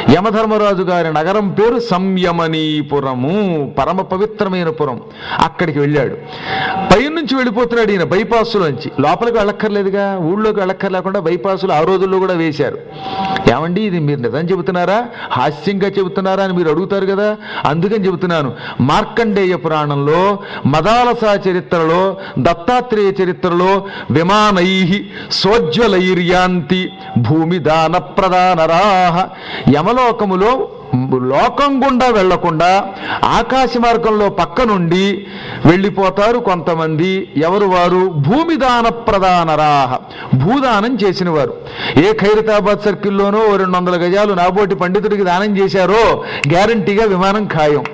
యమధర్మరాజు గారి నగరం పేరు సంయమనీపురము పరమ పవిత్రమైన పురం అక్కడికి వెళ్ళాడు పైనుంచి వెళ్ళిపోతున్నాడు ఈయన బైపాసులోంచి లోపలికి వెళ్ళక్కర్లేదుగా ఊళ్ళోకి వెళ్ళక్కర్లేకుండా బైపాసులు ఆ రోజుల్లో కూడా వేశారు ఏమండి ఇది మీరు నిజం చెబుతున్నారా హాస్యంగా చెబుతున్నారా అని మీరు అడుగుతారు కదా అందుకని చెబుతున్నాను మార్కండేయ పురాణంలో మదాలస చరిత్రలో దత్తాత్రేయ చరిత్రలో విమానై సోజ్వలైర్యాంతి భూమి దాన ప్రధానరాహ యమలోకములో లోకం గుండా వెళ్లకుండా ఆకాశ మార్గంలో పక్క నుండి వెళ్ళిపోతారు కొంతమంది ఎవరు వారు భూమి దాన ప్రధానరాహ భూదానం చేసిన వారు ఏ ఖైరతాబాద్ సర్కిల్లోనో ఓ రెండు వందల గజాలు నాబోటి పండితుడికి దానం చేశారో గ్యారంటీగా విమానం ఖాయం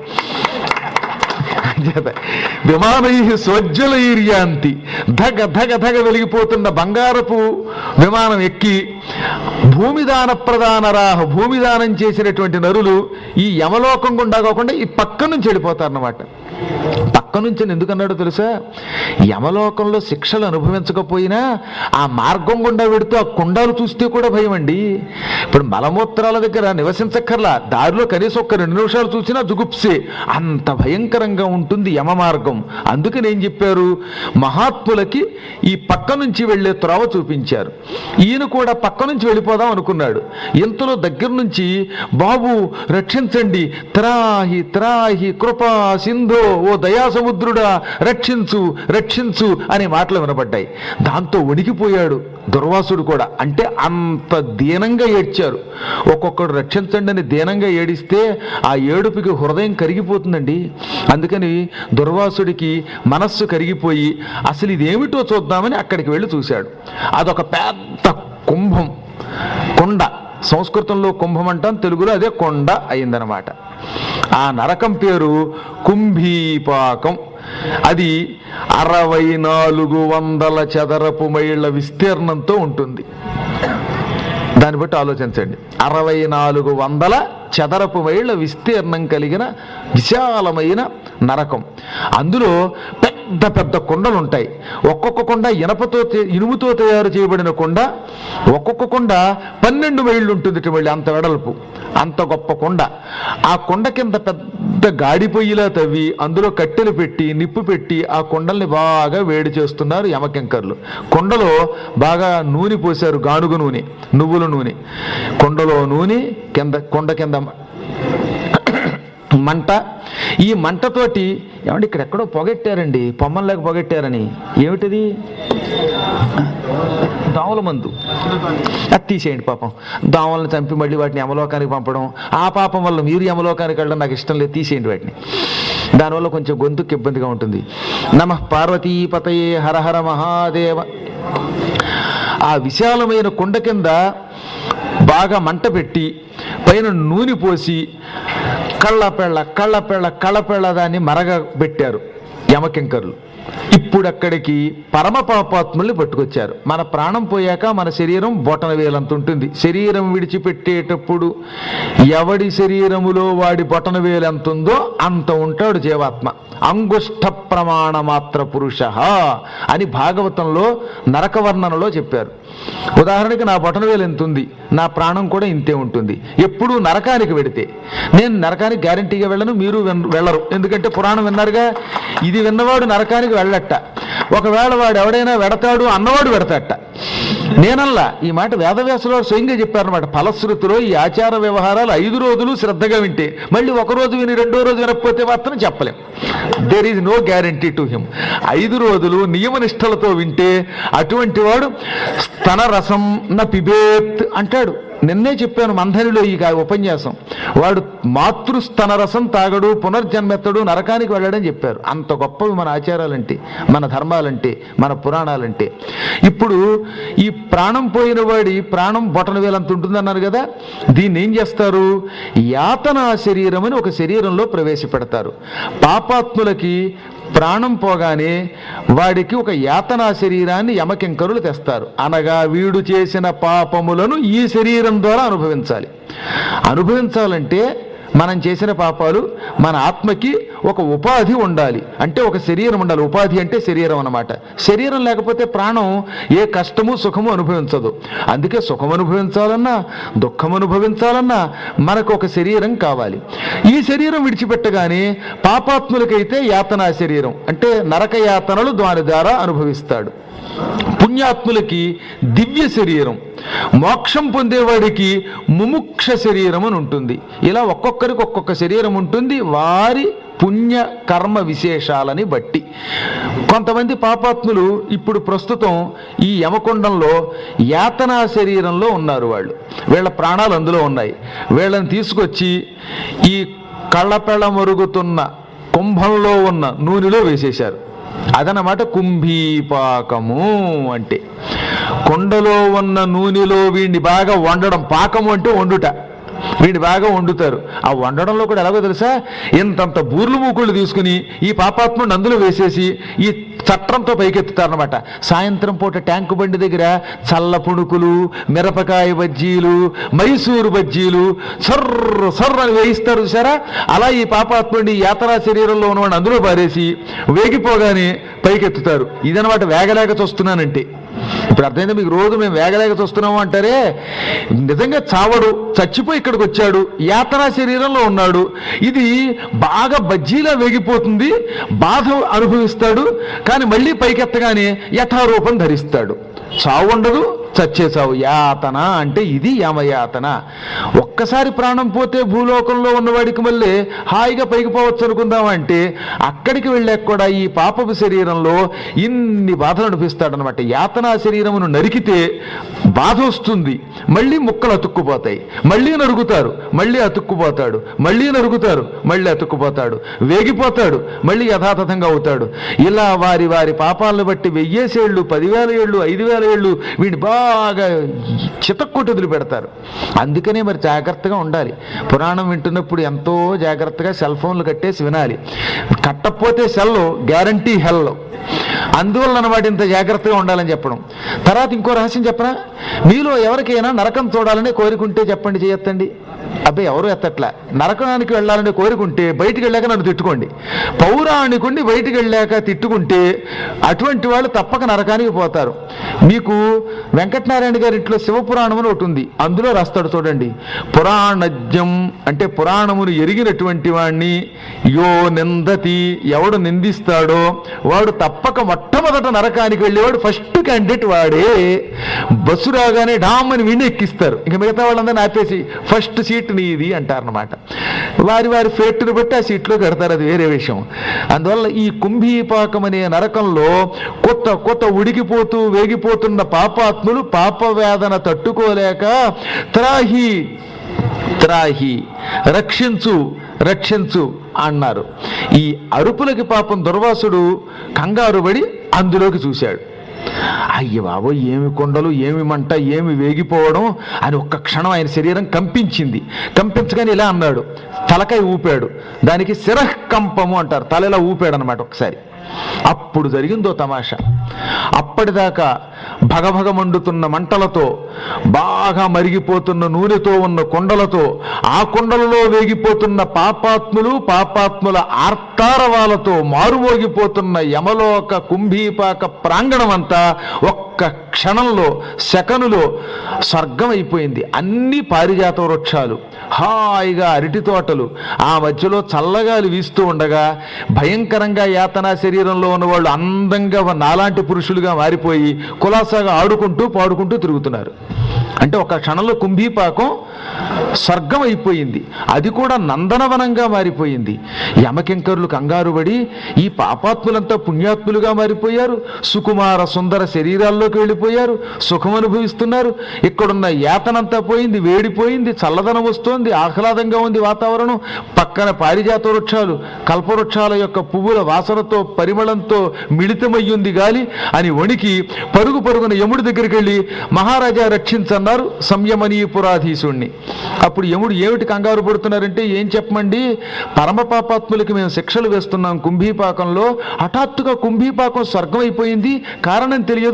చేత విమానై స్వజ్జలైర్యాంతి ధగ ధగ ధగ వెలిగిపోతున్న బంగారపు విమానం ఎక్కి భూమిదాన ప్రధానరాహ భూమిదానం చేసినటువంటి నరులు ఈ యమలోకం గుండా కాకుండా ఈ పక్క నుంచి వెళ్ళిపోతారన్నమాట పక్క నుంచి ఎందుకన్నాడో తెలుసా యమలోకంలో శిక్షలు అనుభవించకపోయినా ఆ మార్గం గుండా వెడుతూ ఆ కుండాలు చూస్తే కూడా భయం అండి ఇప్పుడు మలమూత్రాల దగ్గర నివసించక్కర్లా దారిలో కనీసం ఒక్క రెండు నిమిషాలు చూసినా జుగుప్సే అంత భయంకరంగా ఉంటుంది యమ మార్గం అందుకని ఏం చెప్పారు మహాత్ములకి ఈ పక్క నుంచి వెళ్ళే త్రోవ చూపించారు ఈయన కూడా పక్క నుంచి వెళ్ళిపోదాం అనుకున్నాడు ఇంతలో దగ్గర నుంచి బాబు రక్షించండి త్రాహి త్రాహి కృపా సింధో ఓ దయా సముద్రుడా రక్షించు రక్షించు అనే మాటలు వినపడ్డాయి దాంతో వణికిపోయాడు దుర్వాసుడు కూడా అంటే అంత దీనంగా ఏడ్చారు ఒక్కొక్కడు రక్షించండి అని దీనంగా ఏడిస్తే ఆ ఏడుపుకి హృదయం కరిగిపోతుందండి అందుకని దుర్వాసుడికి మనస్సు కరిగిపోయి అసలు ఇదేమిటో చూద్దామని అక్కడికి వెళ్ళి చూశాడు అదొక పెద్ద కుంభం కొండ సంస్కృతంలో కుంభం అంటాం తెలుగులో అదే కొండ అయిందనమాట ఆ నరకం పేరు కుంభీపాకం అది అరవై నాలుగు వందల చదరపు మైళ్ళ విస్తీర్ణంతో ఉంటుంది దాన్ని బట్టి ఆలోచించండి అరవై నాలుగు వందల చదరపు మైళ్ళ విస్తీర్ణం కలిగిన విశాలమైన నరకం అందులో పెద్ద పెద్ద కొండలు ఉంటాయి ఒక్కొక్క కొండ ఇనపతో తే- ఇనుముతో తయారు చేయబడిన కొండ ఒక్కొక్క కొండ పన్నెండు మైళ్ళు ఉంటుంది ఇటు మళ్ళీ అంత వెడల్పు అంత గొప్ప కొండ ఆ కొండ కింద పెద్ద గాడి పొయ్యిలా తవ్వి అందులో కట్టెలు పెట్టి నిప్పు పెట్టి ఆ కొండల్ని బాగా వేడి చేస్తున్నారు యమకెంకర్లు కొండలో బాగా నూనె పోశారు గానుగ నూనె నువ్వుల నూనె కొండలో నూనె కింద కొండ కింద మంట ఈ మంటతోటి ఏమంటే ఇక్కడ ఎక్కడో పొగెట్టారండి పొమ్మల్లేక పొగెట్టారని ఏమిటిది దోమల మందు అది తీసేయండి పాపం దోమలను చంపి మళ్ళీ వాటిని యమలోకానికి పంపడం ఆ పాపం వల్ల మీరు యమలోకానికి వెళ్ళడం నాకు ఇష్టం లేదు తీసేయండి వాటిని దానివల్ల కొంచెం గొంతుకు ఇబ్బందిగా ఉంటుంది నమ పార్వతీపతయే హరహర మహాదేవ ఆ విశాలమైన కొండ కింద బాగా మంట పెట్టి పైన నూనె పోసి కళ్ళపెళ్ళ కళ్ళపెళ్ళ కళ్ళపెళ్ళ దాన్ని మరగబెట్టారు యమకింకర్లు ఇప్పుడు అక్కడికి పరమ పాపాత్ముల్ని పట్టుకొచ్చారు మన ప్రాణం పోయాక మన శరీరం బొటన వేలంత ఉంటుంది శరీరం విడిచిపెట్టేటప్పుడు ఎవడి శరీరములో వాడి బొటన వేలు ఎంత ఉందో అంత ఉంటాడు జీవాత్మ అంగుష్ట ప్రమాణ మాత్ర పురుష అని భాగవతంలో నరకవర్ణనలో చెప్పారు ఉదాహరణకి నా బొటన వేలు ఎంత ఉంది నా ప్రాణం కూడా ఇంతే ఉంటుంది ఎప్పుడు నరకానికి వెడితే నేను నరకానికి గ్యారంటీగా వెళ్ళను మీరు విన్- వెళ్ళరు ఎందుకంటే పురాణం విన్నారుగా ఇది విన్నవాడు నరకానికి వెళ్ళట ఒకవేళ వాడు ఎవడైనా వెడతాడు అన్నవాడు వెడతాట నేనల్లా ఈ మాట వేదవ్యాసులో స్వయంగా చెప్పారనమాట ఫలశ్రుతిలో ఈ ఆచార వ్యవహారాలు ఐదు రోజులు శ్రద్ధగా వింటే మళ్ళీ ఒక రోజు విని రెండో రోజు వినకపోతే మాత్రం చెప్పలేం there is no guarantee to him ఐదు రోజులు నియమనిష్టలతో వింటే అటువంటి వాడు స్తన రసం న పిబేత్ అంటాడు నిన్నే చెప్పాను మంథనిలో ఈ గా- ఉపన్యాసం వాడు మాతృస్తన రసం తాగడు పునర్జన్మెత్తడు నరకానికి వెళ్ళడని చెప్పారు అంత గొప్పవి మన ఆచారాలంటే మన ధర్మాలంటే మన పురాణాలంటే ఇప్పుడు ఈ ప్రాణం పోయిన వాడి ప్రాణం బొటన వేలంత ఉంటుందన్నారు కదా దీన్ని ఏం చేస్తారు యాతనా శరీరం అని ఒక శరీరంలో ప్రవేశపెడతారు పాపాత్ములకి ప్రాణం పోగానే వాడికి ఒక యాతనా శరీరాన్ని యమకింకరులు తెస్తారు అనగా వీడు చేసిన పాపములను ఈ శరీరం ద్వారా అనుభవించాలి అనుభవించాలంటే మనం చేసిన పాపాలు మన ఆత్మకి ఒక ఉపాధి ఉండాలి అంటే ఒక శరీరం ఉండాలి ఉపాధి అంటే శరీరం అన్నమాట శరీరం లేకపోతే ప్రాణం ఏ కష్టము సుఖము అనుభవించదు అందుకే సుఖం అనుభవించాలన్నా దుఃఖం అనుభవించాలన్నా మనకు ఒక శరీరం కావాలి ఈ శరీరం విడిచిపెట్టగానే పాపాత్ములకైతే యాతనా శరీరం అంటే నరక యాతనలు దాని ద్వారా అనుభవిస్తాడు పుణ్యాత్ములకి దివ్య శరీరం మోక్షం పొందేవాడికి ముముక్ష శరీరం అని ఉంటుంది ఇలా ఒక్కొక్కరికి ఒక్కొక్క శరీరం ఉంటుంది వారి పుణ్య కర్మ విశేషాలని బట్టి కొంతమంది పాపాత్ములు ఇప్పుడు ప్రస్తుతం ఈ యమకొండంలో యాతనా శరీరంలో ఉన్నారు వాళ్ళు వీళ్ళ ప్రాణాలు అందులో ఉన్నాయి వీళ్ళని తీసుకొచ్చి ఈ కళ్ళపెళ్ళ మరుగుతున్న కుంభంలో ఉన్న నూనెలో వేసేశారు అదనమాట కుంభీపాకము అంటే కొండలో ఉన్న నూనెలో వీడిని బాగా వండడం పాకము అంటే వండుట వీడిని బాగా వండుతారు ఆ వండడంలో కూడా ఎలాగో తెలుసా ఇంతంత బూర్లు మూకుళ్ళు తీసుకుని ఈ పాపాత్ముడిని అందులో వేసేసి ఈ చట్రంతో పైకెత్తుతారనమాట సాయంత్రం పూట ట్యాంకు బండి దగ్గర చల్ల పుణుకులు మిరపకాయ బజ్జీలు మైసూరు బజ్జీలు సర్ర సర్ర అని వేయిస్తారు చూసారా అలా ఈ పాపాత్ముడిని యాతనా శరీరంలో ఉన్నవాడిని అందులో పారేసి వేగిపోగానే పైకెత్తుతారు ఇదనమాట వేగలేక చూస్తున్నానంటే ఇప్పుడు అర్థమైంది మీకు రోజు మేము వేగలేక చూస్తున్నాము అంటారే నిజంగా చావడు చచ్చిపోయి ఇక్కడికి వచ్చాడు యాతనా శరీరంలో ఉన్నాడు ఇది బాగా బజ్జీలా వేగిపోతుంది బాధ అనుభవిస్తాడు కానీ మళ్ళీ పైకెత్తగానే యథారూపం ధరిస్తాడు చావు ఉండదు చచ్చే చావు యాతన అంటే ఇది యమయాతన ఒక్కసారి ప్రాణం పోతే భూలోకంలో ఉన్నవాడికి మళ్ళీ హాయిగా పైకి పోవచ్చు అనుకుందామంటే అక్కడికి వెళ్ళాక కూడా ఈ పాపపు శరీరంలో ఇన్ని బాధలు అనిపిస్తాడనమాట యాతనా శరీరమును నరికితే బాధ వస్తుంది మళ్ళీ ముక్కలు అతుక్కుపోతాయి మళ్ళీ నరుగుతారు మళ్ళీ అతుక్కుపోతాడు మళ్ళీ నరుగుతారు మళ్ళీ అతుక్కుపోతాడు వేగిపోతాడు మళ్ళీ యథాతథంగా అవుతాడు ఇలా వారి వారి పాపాలను బట్టి వెయ్యేసేళ్ళు పదివేల ఏళ్ళు ఐదు వేల ఏళ్ళు వీడిని బాగా చితక్కొట్టి వదిలిపెడతారు అందుకనే మరి జాగ్రత్తగా ఉండాలి పురాణం వింటున్నప్పుడు ఎంతో జాగ్రత్తగా సెల్ ఫోన్లు కట్టేసి వినాలి కట్టకపోతే సెల్ గ్యారంటీ హెల్ అందువల్ల అనమాట ఇంత జాగ్రత్తగా ఉండాలని చెప్పడం తర్వాత ఇంకో రహస్యం చెప్పనా మీలో ఎవరికైనా నరకం చూడాలని కోరికుంటే చెప్పండి చేయొత్తండి అబ్బాయి ఎవరు ఎత్తట్లా నరకానికి వెళ్ళాలని కోరుకుంటే బయటికి వెళ్ళాక నన్ను తిట్టుకోండి పౌరాణికుడిని బయటికి వెళ్ళాక తిట్టుకుంటే అటువంటి వాళ్ళు తప్పక నరకానికి పోతారు మీకు వెంకటనారాయణ గారి ఇంట్లో శివపురాణం అని ఒకటి ఉంది అందులో రాస్తాడు చూడండి పురాణజ్ఞం అంటే పురాణమును ఎరిగినటువంటి వాణ్ణి యో నిందతి ఎవడు నిందిస్తాడో వాడు తప్పక మొట్టమొదట నరకానికి వెళ్ళేవాడు ఫస్ట్ క్యాండిడేట్ వాడే బస్సు రాగానే డామ్ అని విని ఎక్కిస్తారు ఇంకా మిగతా వాళ్ళందరినీ ఆపేసి ఫస్ట్ సీట్ నీది అంటారనమాట వారి వారి ఫేట్ను బట్టి ఆ సీట్లో కడతారు అది వేరే విషయం అందువల్ల ఈ కుంభీపాకం అనే నరకంలో కొత్త కొత్త ఉడికిపోతూ వేగిపోతున్న పాపాత్ములు పాప వేదన తట్టుకోలేక త్రాహి త్రాహి రక్షించు రక్షించు అన్నారు ఈ అరుపులకి పాపం దుర్వాసుడు కంగారు పడి అందులోకి చూశాడు అయ్య బాబో ఏమి కొండలు ఏమి మంట ఏమి వేగిపోవడం అని ఒక్క క్షణం ఆయన శరీరం కంపించింది కంపించగానే ఇలా అన్నాడు తలకాయ ఊపాడు దానికి శిరఃకంపము అంటారు తల ఇలా ఊపాడు అనమాట ఒకసారి అప్పుడు జరిగిందో తమాషా అప్పటిదాకా భగభగ మండుతున్న మంటలతో బాగా మరిగిపోతున్న నూనెతో ఉన్న కొండలతో ఆ కొండలలో వేగిపోతున్న పాపాత్ములు పాపాత్ముల ఆర్తారవాలతో మారుమోగిపోతున్న యమలోక కుంభీపాక ప్రాంగణం అంతా ఒక్క క్షణంలో శకనులో స్వర్గం అయిపోయింది అన్ని పారిజాత వృక్షాలు హాయిగా అరటి తోటలు ఆ మధ్యలో చల్లగాలి వీస్తూ ఉండగా భయంకరంగా యాతనా శరీరంలో ఉన్న వాళ్ళు అందంగా నాలాంటి పురుషులుగా మారిపోయి కులాసాగా ఆడుకుంటూ పాడుకుంటూ తిరుగుతున్నారు అంటే ఒక క్షణంలో కుంభీపాకం స్వర్గం అయిపోయింది అది కూడా నందనవనంగా మారిపోయింది యమకింకరులు కంగారు పడి ఈ పాపాత్ములంతా పుణ్యాత్ములుగా మారిపోయారు సుకుమార సుందర శరీరాల్లోకి వెళ్ళిపోయారు సుఖం అనుభవిస్తున్నారు ఇక్కడున్న యాతనంతా పోయింది వేడిపోయింది చల్లదనం వస్తోంది ఆహ్లాదంగా ఉంది వాతావరణం పక్కన పారిజాత వృక్షాలు కల్పవృక్షాల యొక్క పువ్వుల వాసనతో పరిమళంతో మిళితమయ్యింది గాలి అని వణికి పరుగు పరుగున యముడి దగ్గరికి వెళ్ళి మహారాజా రక్షించన్నారు సంయమనీపురాధీశుణ్ణి అప్పుడు యముడు ఏమిటి కంగారు పడుతున్నారంటే ఏం చెప్పమండి పరమ పాపాత్ములకి మేము శిక్షలు వేస్తున్నాం కుంభీపాకంలో హఠాత్తుగా కుంభీపాకం స్వర్గం అయిపోయింది కారణం తెలియదు మీ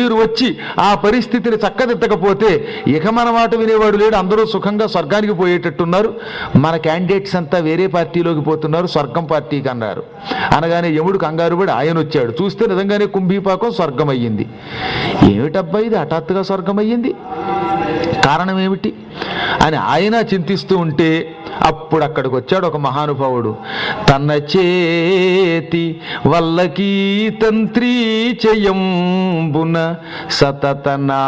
మీరు వచ్చి ఆ పరిస్థితిని చక్కదిద్దకపోతే ఇక మన మాట వినేవాడు లేడు అందరూ సుఖంగా స్వర్గానికి పోయేటట్టున్నారు మన క్యాండిడేట్స్ అంతా వేరే పార్టీలోకి పోతున్నారు స్వర్గం పార్టీకి అన్నారు అనగానే యముడు కంగారు పడి ఆయన వచ్చాడు చూస్తే నిజంగానే కుంభీపాకం స్వర్గం అయ్యింది ఏమిటబ్బా ఇది హఠాత్తుగా స్వర్గం అయ్యింది కారణం ఏమిటి అని ఆయన చింతిస్తూ ఉంటే అప్పుడు అక్కడికి వచ్చాడు ఒక మహానుభావుడు తన చేతి వల్లకీ తంత్రీ చెయ్యంబున సతత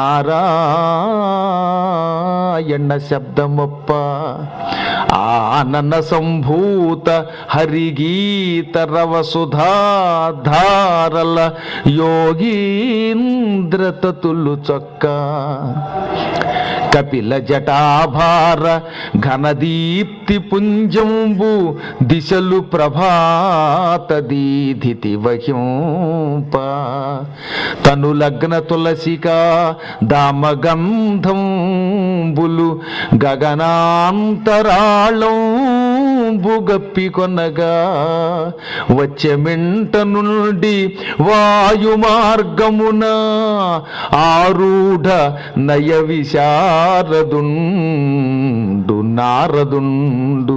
నారాయణ శబ్దమొప్ప ఆనన సంభూత హరిగీత రవసుధాధారల యోగీంద్రతతులు చొక్క కపిల జటాభార ఘనదీప్తి పుంజంబు దిశలు ప్రభాత దీధితి వహింప తను లగ్న తులసిక దామగంధంబులు గగనాంతరాళం బుగప్పి కొనగా వచ్చెమింట నుండి వాయు మార్గమున ఆరూఢ నయ విశారదుండు నారదుండు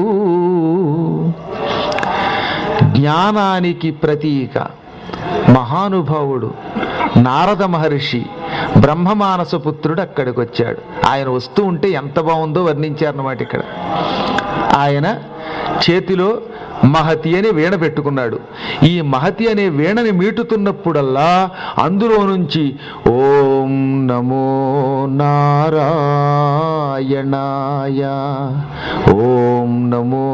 జ్ఞానానికి ప్రతీక మహానుభావుడు నారద మహర్షి బ్రహ్మమానస పుత్రుడు అక్కడికి వచ్చాడు ఆయన వస్తూ ఉంటే ఎంత బాగుందో వర్ణించారన్నమాట ఇక్కడ ఆయన చేతిలో మహతి అనే వీణ పెట్టుకున్నాడు ఈ మహతి అనే వీణని మీటుతున్నప్పుడల్లా అందులో నుంచి ఓం నమో నారాయణాయ ఓం నమో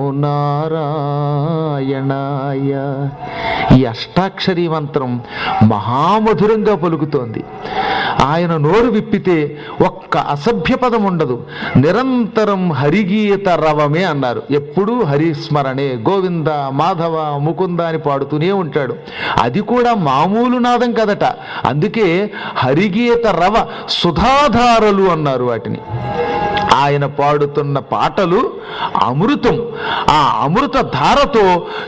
నారాయణాయ ఈ అష్టాక్షరీ మంత్రం మహామధురంగా పలుకుతోంది ఆయన నోరు విప్పితే ఒక్క అసభ్య పదం ఉండదు నిరంతరం హరిగీత రవమే అన్నారు ఎప్పుడూ హరిస్మరణే గోవింద మాధవ ముకుంద అని పాడుతూనే ఉంటాడు అది కూడా మామూలు నాదం కదట అందుకే హరిగీత రవ సుధాధారలు అన్నారు వాటిని ఆయన పాడుతున్న పాటలు అమృతం ఆ అమృత ధారతో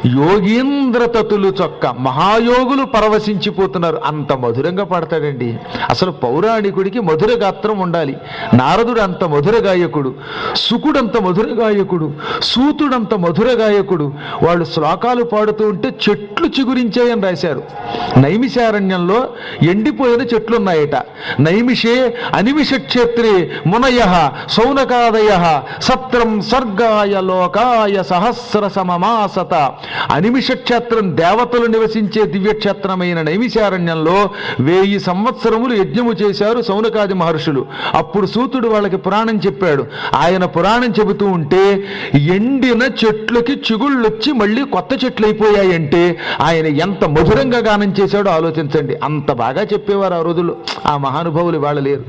యోగీంద్రతతులు చొక్క మహాయోగులు పరవశించిపోతున్నారు అంత మధురంగా పాడతాడండి అసలు పౌరాణికుడికి మధుర గాత్రం ఉండాలి నారదుడు అంత మధుర గాయకుడు సుకుడంత మధుర గాయకుడు సూతుడంత మధుర గాయకుడు వాళ్ళు శ్లోకాలు పాడుతూ ఉంటే చెట్లు చిగురించాయని రాశారు నైమిషారణ్యంలో ఎండిపోయిన చెట్లు ఉన్నాయట నైమిషే అనిమిష క్షేత్రే మునయ సౌనకాదయ సత్రం స్వర్గాయ లోకాయ సహస్ర సమమాసత అనిమిష క్షేత్రం దేవతలు నివసించే దివ్యక్షేత్రమైన నైమిషారణ్యంలో వేయి సంవత్సరములు యజ్ఞము చేశారు సౌనకాది మహర్షులు అప్పుడు సూతుడు వాళ్ళకి పురాణం చెప్పాడు ఆయన పురాణం చెబుతూ ఉంటే ఎండిన చెట్లకి చిగుళ్ళొచ్చి మళ్ళీ కొత్త చెట్లు అయిపోయాయంటే ఆయన ఎంత మధురంగా గానం చేశాడో ఆలోచించండి అంత బాగా చెప్పేవారు ఆ రోజుల్లో ఆ మహానుభావులు ఇవాళ లేరు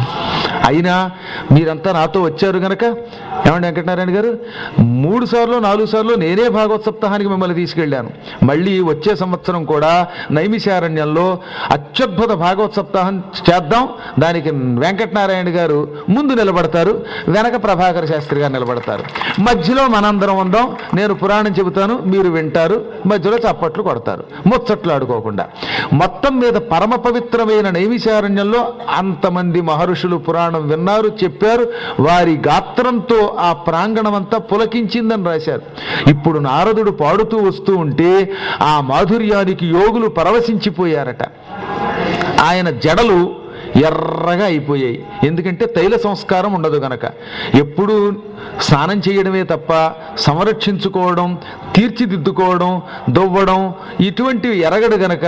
అయినా మీరంతా నాతో వచ్చారు గనక ఏమండి వెంకటనారాయణ గారు మూడు సార్లు నాలుగు సార్లు నేనే భాగవత సప్తాహానికి మిమ్మల్ని తీసుకెళ్ళాను మళ్ళీ వచ్చే సంవత్సరం కూడా నైమిషారణ్యంలో అత్యద్భుత భాగవత సప్తాహం చేద్దాం దానికి వెంకటనారాయణ గారు ముందు నిలబడతారు వెనక ప్రభాకర శాస్త్రి గారు నిలబడతారు మధ్యలో మనందరం ఉందాం నేను పురాణం చెబుతాను మీరు వింటారు మధ్యలో చప్పట్లు కొడతారు ముచ్చట్లు ఆడుకోకుండా మొత్తం మీద పరమ పవిత్రమైన నైమిషారణ్యంలో అంతమంది మహర్షులు పురాణం విన్నారు చెప్పారు వారి గాత్రంతో ఆ ప్రాంగణం అంతా పులకించిందని రాశారు ఇప్పుడు నారదుడు పాడుతూ వస్తూ ఉంటే ఆ మాధుర్యానికి యోగులు పరవశించిపోయారట ఆయన జడలు ఎర్రగా అయిపోయాయి ఎందుకంటే తైల సంస్కారం ఉండదు గనక ఎప్పుడు స్నానం చేయడమే తప్ప సంరక్షించుకోవడం తీర్చిదిద్దుకోవడం దువ్వడం ఇటువంటివి ఎరగడు గనక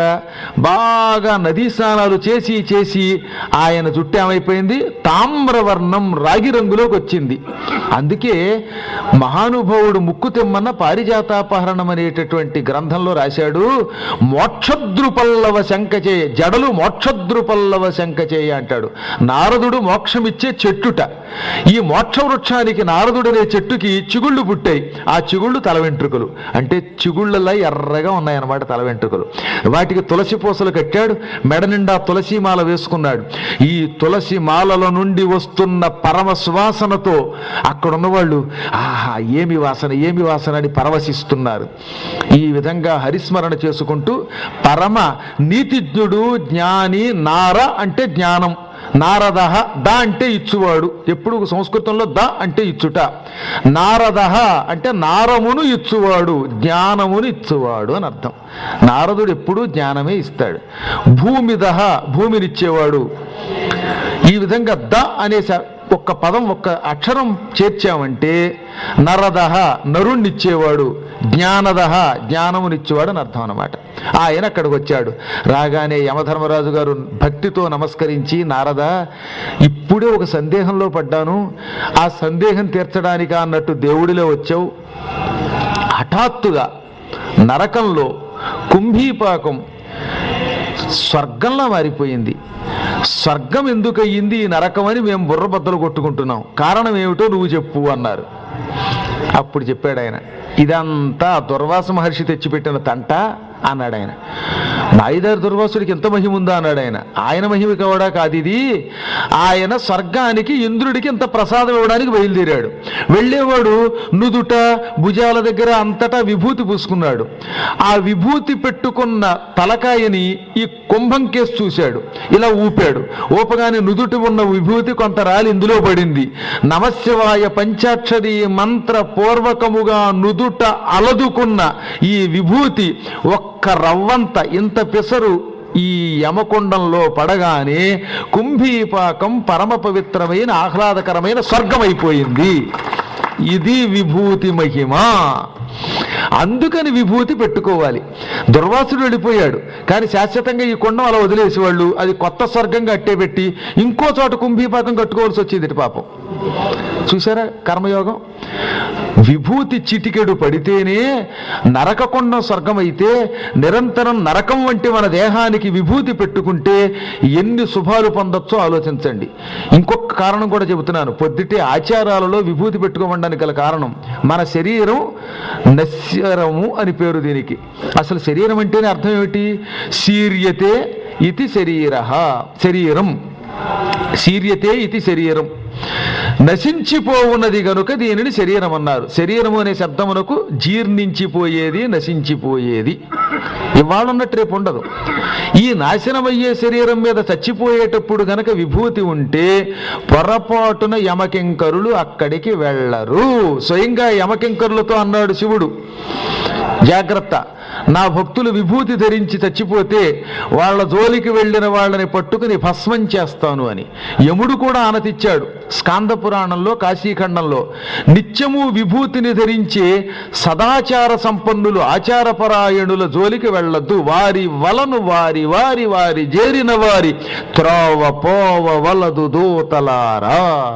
బాగా నదీ స్నానాలు చేసి చేసి ఆయన జుట్టు ఏమైపోయింది తామ్రవర్ణం రాగి రంగులోకి వచ్చింది అందుకే మహానుభావుడు ముక్కు తెమ్మన్న పారిజాతాపహరణం అనేటటువంటి గ్రంథంలో రాశాడు మోక్షద్రుపల్లవ శంక చేయ జడలు మోక్షద్రుపల్లవ శంక చేయ అంటాడు నారదుడు మోక్షమిచ్చే చెట్టుట ఈ మోక్ష వృక్షానికి నారదుడనే చెట్టుకి చిగుళ్ళు పుట్టాయి ఆ చిగుళ్ళు తల వెంట్రుకలు అంటే చిగుళ్ళలా ఎర్రగా ఉన్నాయన్నమాట తల వెంట్రుకలు వాటికి తులసి పూసలు కట్టాడు మెడ నిండా తులసి మాల వేసుకున్నాడు ఈ తులసి మాలలో నుండి వస్తున్న పరమ సువాసనతో అక్కడ ఉన్నవాళ్ళు ఆహా ఏమి వాసన ఏమి వాసన అని పరవశిస్తున్నారు ఈ విధంగా హరిస్మరణ చేసుకుంటూ పరమ నీతిజ్ఞుడు జ్ఞాని నార అంటే జ్ఞానం నారద ద అంటే ఇచ్చువాడు ఎప్పుడు సంస్కృతంలో ద అంటే ఇచ్చుట నారద అంటే నారమును ఇచ్చువాడు జ్ఞానమును ఇచ్చువాడు అని అర్థం నారదుడు ఎప్పుడూ జ్ఞానమే ఇస్తాడు భూమిద భూమినిచ్చేవాడు ఈ విధంగా ద అనే స- ఒక్క పదం ఒక్క అక్షరం చేర్చామంటే నరదహ నరుణ్ణిచ్చేవాడు జ్ఞానదహ జ్ఞానమునిచ్చేవాడు అని అర్థం అనమాట ఆయన అక్కడికి వచ్చాడు రాగానే యమధర్మరాజు గారు భక్తితో నమస్కరించి నారద ఇప్పుడే ఒక సందేహంలో పడ్డాను ఆ సందేహం తీర్చడానికి అన్నట్టు దేవుడిలో వచ్చావు హఠాత్తుగా నరకంలో కుంభీపాకం స్వర్గంలా మారిపోయింది స్వర్గం ఎందుకు అయ్యింది ఈ నరకం అని మేము బుర్ర బద్దలు కొట్టుకుంటున్నాం కారణం ఏమిటో నువ్వు చెప్పు అన్నారు అప్పుడు చెప్పాడు ఆయన ఇదంతా దుర్వాస మహర్షి తెచ్చిపెట్టిన తంట అన్నాడు ఆయన నాయుదారి దుర్వాసుడికి ఎంత మహిమ ఉందా అన్నాడు ఆయన ఆయన మహిమ కూడా కాదు ఇది ఆయన స్వర్గానికి ఇంద్రుడికి ఇంత ప్రసాదం ఇవ్వడానికి బయలుదేరాడు వెళ్ళేవాడు నుదుట భుజాల దగ్గర అంతటా విభూతి పూసుకున్నాడు ఆ విభూతి పెట్టుకున్న తలకాయని ఈ కుంభం కేసు చూశాడు ఇలా ఊపాడు ఊపగానే నుదుటి ఉన్న విభూతి కొంత రాలి ఇందులో పడింది నమశివాయ పంచాక్షరి మంత్ర పూర్వకముగా నుదుట అలదుకున్న ఈ విభూతి ఒక్క రవ్వంత ఇంత పెసరు ఈ యమకుండంలో పడగానే కుంభీపాకం పరమ పవిత్రమైన ఆహ్లాదకరమైన స్వర్గమైపోయింది ఇది విభూతి మహిమ అందుకని విభూతి పెట్టుకోవాలి దుర్వాసుడు వెళ్ళిపోయాడు కానీ శాశ్వతంగా ఈ కొండం అలా వదిలేసేవాళ్ళు అది కొత్త స్వర్గంగా అట్టే పెట్టి ఇంకో చోట కుంభీపాకం కట్టుకోవాల్సి వచ్చేది ఇటు పాపం చూసారా కర్మయోగం విభూతి చిటికెడు పడితేనే నరకకొండం స్వర్గం అయితే నిరంతరం నరకం వంటి మన దేహానికి విభూతి పెట్టుకుంటే ఎన్ని శుభాలు పొందొచ్చో ఆలోచించండి ఇంకొక కారణం కూడా చెబుతున్నాను పొద్దుటే ఆచారాలలో విభూతి పెట్టుకోవడానికి గల కారణం మన శరీరం నశ్వరము అని పేరు దీనికి అసలు శరీరం అంటేనే అర్థం ఏమిటి శీర్యతే ఇది శరీర శరీరం శీర్యతే ఇది శరీరం నశించిపోవున్నది గనుక దీనిని శరీరం అన్నారు శరీరము అనే శబ్దమునకు జీర్ణించిపోయేది నశించిపోయేది ఇవాళ ఉన్నట్టు రేపు ఉండదు ఈ నాశనమయ్యే శరీరం మీద చచ్చిపోయేటప్పుడు గనక విభూతి ఉంటే పొరపాటున యమకింకరులు అక్కడికి వెళ్ళరు స్వయంగా యమకింకరులతో అన్నాడు శివుడు జాగ్రత్త నా భక్తులు విభూతి ధరించి చచ్చిపోతే వాళ్ళ జోలికి వెళ్ళిన వాళ్ళని పట్టుకుని భస్మం చేస్తాను అని యముడు కూడా ఆనతిచ్చాడు స్కాంద పురాణంలో కాశీఖండంలో నిత్యము విభూతిని ధరించే సదాచార సంపన్నులు ఆచారపరాయణుల జోలికి వెళ్ళొద్దు వారి వలను వారి వారి వారి చేరిన వారి త్రోవ పోవ వలదు దూతలారా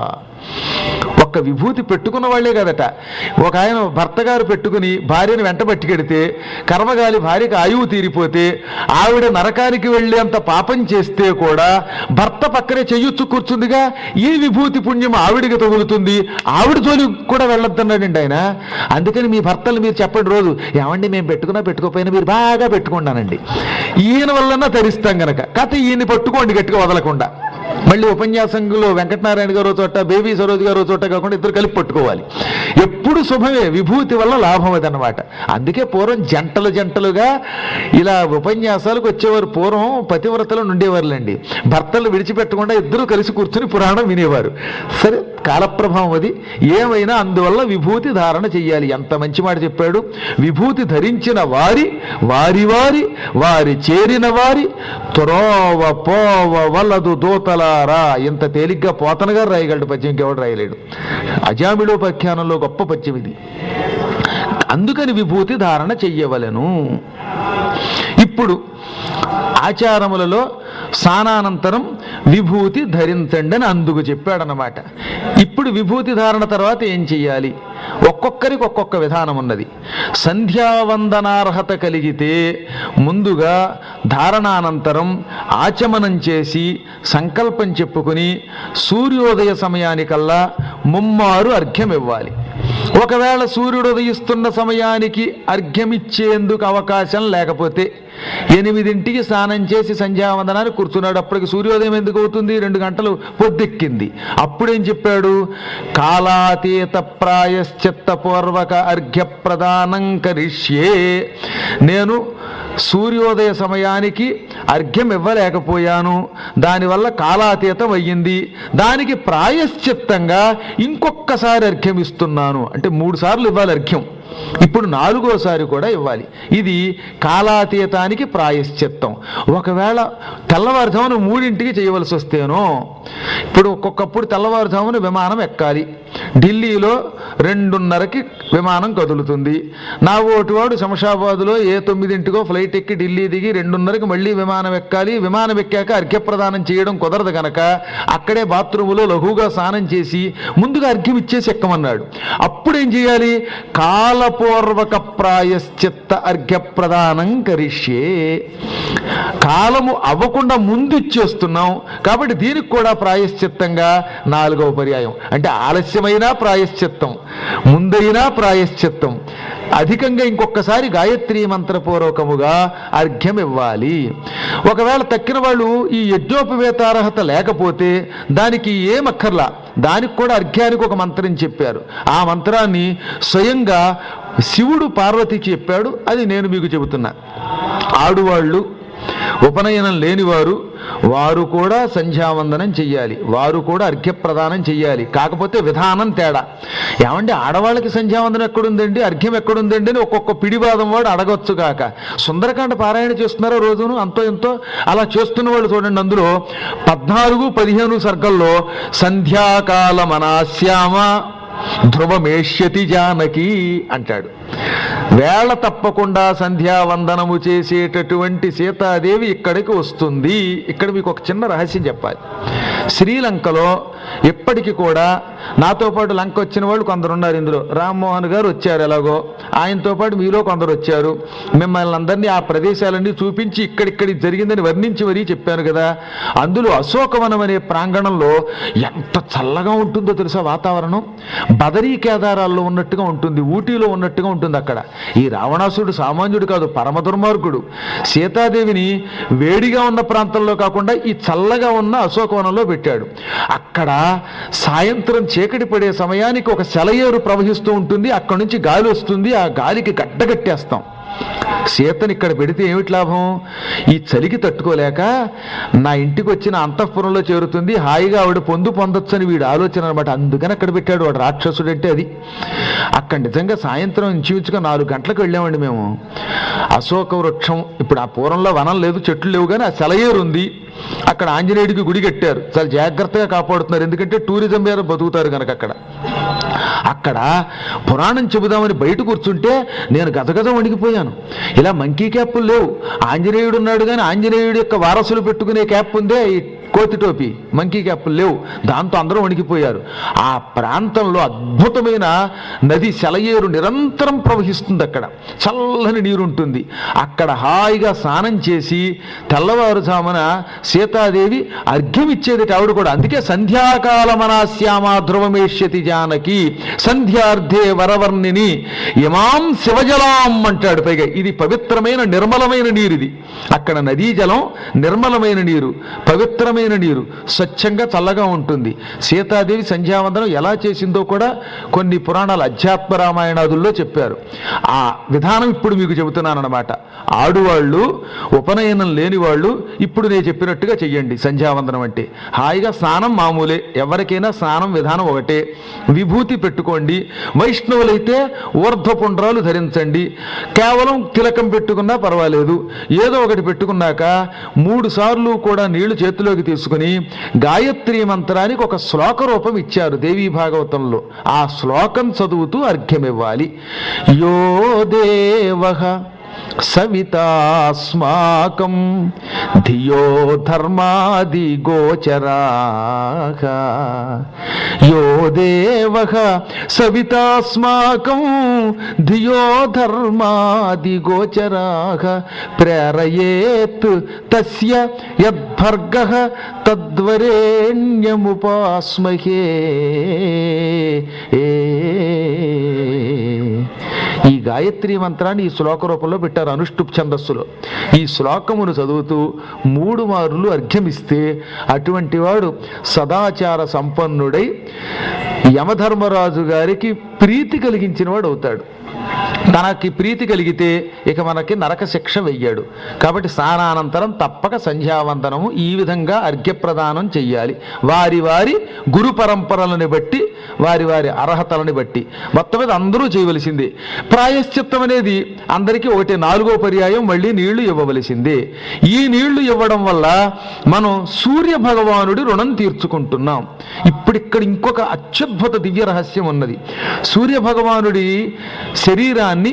ఒక్క విభూతి పెట్టుకున్న వాళ్ళే కదట ఒక ఆయన భర్త గారు పెట్టుకుని భార్యను వెంట పట్టుకెడితే కర్మగాలి భార్యకి ఆయువు తీరిపోతే ఆవిడ నరకానికి వెళ్ళేంత పాపం చేస్తే కూడా భర్త పక్కనే చెయ్యొచ్చు కూర్చుందిగా ఈ విభూతి పుణ్యం ఆవిడికి తగులుతుంది ఆవిడ జోలి కూడా వెళ్ళొద్దన్నాడండి ఆయన అందుకని మీ భర్తలు మీరు చెప్పండి రోజు ఏమండి మేము పెట్టుకున్నా పెట్టుకోపోయినా మీరు బాగా పెట్టుకున్నానండి ఈయన వల్లన్నా తరిస్తాం గనక కథ ఈయన్ని పట్టుకోండి గట్టిగా వదలకుండా మళ్ళీ ఉపన్యాసంలో వెంకటనారాయణ గారు చోట బేబీ సరోజ్ గారు చోట కాకుండా ఇద్దరు కలిపి పట్టుకోవాలి ఎప్పుడు శుభమే విభూతి వల్ల లాభం అదనమాట అందుకే పూర్వం జంటలు జంటలుగా ఇలా ఉపన్యాసాలకు వచ్చేవారు పూర్వం పతివ్రతలు ఉండేవారులేండి భర్తలు విడిచిపెట్టకుండా ఇద్దరు కలిసి కూర్చుని పురాణం వినేవారు సరే కాలప్రభావం అది ఏమైనా అందువల్ల విభూతి ధారణ చెయ్యాలి ఎంత మంచి మాట చెప్పాడు విభూతి ధరించిన వారి వారి వారి వారి చేరిన వారి త్రోవ పోవ వలదు దూతలారా ఇంత తేలిగ్గా పోతన గారు రాయగలడు పద్యం ఇంకెవడు రాయలేడు అజామిళోపాఖ్యానంలో గొప్ప పద్యం ఇది అందుకని విభూతి ధారణ చెయ్యవలెను ఇప్పుడు ఆచారములలో స్నానానంతరం విభూతి ధరించండి అని అందుకు చెప్పాడనమాట ఇప్పుడు విభూతి ధారణ తర్వాత ఏం చెయ్యాలి ఒక్కొక్కరికి ఒక్కొక్క విధానం ఉన్నది సంధ్యావందనార్హత కలిగితే ముందుగా ధారణానంతరం ఆచమనం చేసి సంకల్పం చెప్పుకుని సూర్యోదయ సమయానికల్లా ముమ్మారు అర్ఘ్యం ఇవ్వాలి ఒకవేళ సూర్యుడు ఉదయిస్తున్న సమయానికి అర్ఘ్యమిచ్చేందుకు అవకాశం లేకపోతే ఎనిమిదింటికి స్నానం చేసి సంధ్యావందనానికి కూర్చున్నాడు అప్పటికి సూర్యోదయం ఎందుకు అవుతుంది రెండు గంటలు పొద్దెక్కింది అప్పుడేం చెప్పాడు కాలాతీత ప్రాయశ్చిత్త పూర్వక అర్ఘ్య ప్రదానం కరిష్యే నేను సూర్యోదయ సమయానికి అర్ఘ్యం ఇవ్వలేకపోయాను దానివల్ల కాలాతీతం అయ్యింది దానికి ప్రాయశ్చిత్తంగా ఇంకొక్కసారి అర్ఘ్యం ఇస్తున్నాను అంటే మూడు సార్లు ఇవ్వాలి అర్ఘ్యం ఇప్పుడు నాలుగోసారి కూడా ఇవ్వాలి ఇది కాలాతీతానికి ప్రాయశ్చిత్తం ఒకవేళ తెల్లవారుజామున మూడింటికి చేయవలసి వస్తేనో ఇప్పుడు ఒక్కొక్కప్పుడు తెల్లవారుజామున విమానం ఎక్కాలి ఢిల్లీలో రెండున్నరకి విమానం కదులుతుంది నా ఓటువాడు శంషాబాద్లో ఏ తొమ్మిదింటికో ఫ్లైట్ ఎక్కి ఢిల్లీ దిగి రెండున్నరకి మళ్ళీ విమానం ఎక్కాలి విమానం ఎక్కాక అర్ఘ్యప్రదానం చేయడం కుదరదు గనక అక్కడే బాత్రూములో లఘువుగా స్నానం చేసి ముందుగా అర్ఘ్యం ఇచ్చేసి ఎక్కమన్నాడు అప్పుడు ఏం చేయాలి కాలపూర్వక ప్రాయశ్చిత్త అర్ఘ్య ప్రదానం కరిష్యే కాలము అవ్వకుండా ముందు ఇచ్చేస్తున్నాం కాబట్టి దీనికి కూడా ప్రాయశ్చిత్తంగా నాలుగవ పర్యాయం అంటే ఆలస్యమైనా ప్రాయశ్చిత్తం ముందైనా ప్రాయశ్చిత్తం అధికంగా ఇంకొకసారి గాయత్రి మంత్రపూర్వకముగా అర్ఘ్యం ఇవ్వాలి ఒకవేళ తక్కిన వాళ్ళు ఈ యజ్ఞోపవేతార్హత లేకపోతే దానికి ఏమక్కర్లా దానికి కూడా అర్ఘ్యానికి ఒక మంత్రం చెప్పారు ఆ మంత్రాన్ని స్వయంగా శివుడు పార్వతికి చెప్పాడు అది నేను మీకు చెబుతున్నా ఆడువాళ్ళు ఉపనయనం లేనివారు వారు కూడా సంధ్యావందనం చెయ్యాలి వారు కూడా అర్ఘ్యప్రదానం చెయ్యాలి కాకపోతే విధానం తేడా ఏమంటే ఆడవాళ్ళకి సంధ్యావందనం ఎక్కడుందండి అర్ఘ్యం ఎక్కడుందండి అని ఒక్కొక్క పిడివాదం వాడు అడగొచ్చు కాక సుందరకాండ పారాయణ చేస్తున్నారో రోజును అంతో ఎంతో అలా చేస్తున్న వాళ్ళు చూడండి అందులో పద్నాలుగు పదిహేను సర్గల్లో సంధ్యాకాల మనాశ్యామ ధ్రువమేష్యతి జానకి అంటాడు వేళ తప్పకుండా సంధ్యావందనము చేసేటటువంటి సీతాదేవి ఇక్కడికి వస్తుంది ఇక్కడ మీకు ఒక చిన్న రహస్యం చెప్పాలి శ్రీలంకలో ఇప్పటికీ కూడా నాతో పాటు లంక వచ్చిన వాళ్ళు కొందరు ఉన్నారు ఇందులో రామ్మోహన్ గారు వచ్చారు ఎలాగో ఆయనతో పాటు మీలో కొందరు వచ్చారు మిమ్మల్ని అందరినీ ఆ ప్రదేశాలన్నీ చూపించి ఇక్కడిక్కడి జరిగిందని వర్ణించి మరీ చెప్పాను కదా అందులో అశోకవనం అనే ప్రాంగణంలో ఎంత చల్లగా ఉంటుందో తెలుసా వాతావరణం బదరీ కేదారాల్లో ఉన్నట్టుగా ఉంటుంది ఊటీలో ఉన్నట్టుగా ఉంటుంది అక్కడ ఈ రావణాసుడు సామాన్యుడు కాదు పరమ దుర్మార్గుడు సీతాదేవిని వేడిగా ఉన్న ప్రాంతంలో కాకుండా ఈ చల్లగా ఉన్న అశోకవనంలో పెట్టాడు అక్కడ సాయంత్రం చీకటి పడే సమయానికి ఒక సెలయేరు ప్రవహిస్తూ ఉంటుంది అక్కడ నుంచి గాలి వస్తుంది ఆ గాలికి గడ్డగట్టేస్తాం సీతని ఇక్కడ పెడితే ఏమిటి లాభం ఈ చలికి తట్టుకోలేక నా ఇంటికి వచ్చిన అంతఃపురంలో చేరుతుంది హాయిగా ఆవిడ పొందు పొందొచ్చని వీడు ఆలోచన అనమాట అందుకని అక్కడ పెట్టాడు వాడు రాక్షసుడు అంటే అది అక్కడ నిజంగా సాయంత్రం ఇంచుమించుగా నాలుగు గంటలకు వెళ్ళామండి మేము అశోక వృక్షం ఇప్పుడు ఆ పూర్వంలో వనం లేదు చెట్లు లేవు కానీ ఆ సెలయేరు ఉంది అక్కడ ఆంజనేయుడికి గుడి కట్టారు చాలా జాగ్రత్తగా కాపాడుతున్నారు ఎందుకంటే టూరిజం మీద బతుకుతారు కనుక అక్కడ అక్కడ పురాణం చెబుదామని బయట కూర్చుంటే నేను గదగద వణికిపోయాను ఇలా మంకీ క్యాప్పులు లేవు ఆంజనేయుడు ఉన్నాడు కానీ ఆంజనేయుడు యొక్క వారసులు పెట్టుకునే క్యాప్ ఉందే ఈ కోతి టోపీ మంకీ క్యాప్పులు లేవు దాంతో అందరూ వణికిపోయారు ఆ ప్రాంతంలో అద్భుతమైన నది సెలయేరు నిరంతరం ప్రవహిస్తుంది అక్కడ చల్లని నీరు ఉంటుంది అక్కడ హాయిగా స్నానం చేసి తెల్లవారుజామున సీతాదేవి అర్ఘ్యం ఇచ్చేది ఆవిడ కూడా అందుకే సంధ్యాకాలమనాశ్యామా ధ్రువమేష్యతి జానకి సంధ్యార్థే వరవర్ణిని ఇమాం శివజలాం అంటాడు పైగా ఇది పవిత్రమైన నిర్మలమైన నీరు ఇది అక్కడ నదీ జలం నిర్మలమైన నీరు పవిత్రమైన నీరు స్వచ్ఛంగా చల్లగా ఉంటుంది సీతాదేవి సంధ్యావందనం ఎలా చేసిందో కూడా కొన్ని పురాణాలు అధ్యాత్మ రామాయణాదుల్లో చెప్పారు ఆ విధానం ఇప్పుడు మీకు చెబుతున్నానన్నమాట ఆడువాళ్ళు ఉపనయనం లేని వాళ్ళు ఇప్పుడు నేను చెప్పినట్టుగా చెయ్యండి సంధ్యావందనం అంటే హాయిగా స్నానం మామూలే ఎవరికైనా స్నానం విధానం ఒకటే విభూతి పెట్టుకోండి వైష్ణవులైతే ఊర్ధ్వపుండ్రాలు ధరించండి కేవలం తిలకం పెట్టుకున్నా పర్వాలేదు ఏదో ఒకటి పెట్టుకున్నాక మూడు సార్లు కూడా నీళ్లు చేతిలోకి తీసుకుని గాయత్రి మంత్రానికి ఒక శ్లోక రూపం ఇచ్చారు దేవీ భాగవతంలో ఆ శ్లోకం చదువుతూ అర్ఘ్యమివ్వాలి యో దేవ సవితాస్మాకం ధియో ధర్మాది గోచరా యో దేవ సవితాస్మాకం ధియో ధర్మాది గోచరా ప్రేరయేత్ తస్య యద్భర్గ తద్వరేణ్యముపాస్మహే ఏ ఈ గాయత్రి మంత్రాన్ని ఈ శ్లోక రూపంలో పెట్టారు అనుష్టుప్ ఛందస్సులో ఈ శ్లోకమును చదువుతూ మూడు మారులు అర్ఘ్యమిస్తే అటువంటి వాడు సదాచార సంపన్నుడై యమధర్మరాజు గారికి ప్రీతి కలిగించిన వాడు అవుతాడు తనకి ప్రీతి కలిగితే ఇక మనకి నరక శిక్ష వెయ్యాడు కాబట్టి స్నానానంతరం తప్పక సంధ్యావందనము ఈ విధంగా అర్ఘ్యప్రదానం చెయ్యాలి వారి వారి గురు పరంపరలని బట్టి వారి వారి అర్హతలని బట్టి మొత్తం మీద అందరూ చేయవలసిందే ప్రాయశ్చిత్తం అనేది అందరికీ ఒకటి నాలుగో పర్యాయం మళ్ళీ నీళ్లు ఇవ్వవలసిందే ఈ నీళ్లు ఇవ్వడం వల్ల మనం సూర్య భగవానుడి రుణం తీర్చుకుంటున్నాం ఇప్పుడు ఇక్కడ ఇంకొక అత్యద్భుత దివ్య రహస్యం ఉన్నది సూర్య భగవానుడి శరీరాన్ని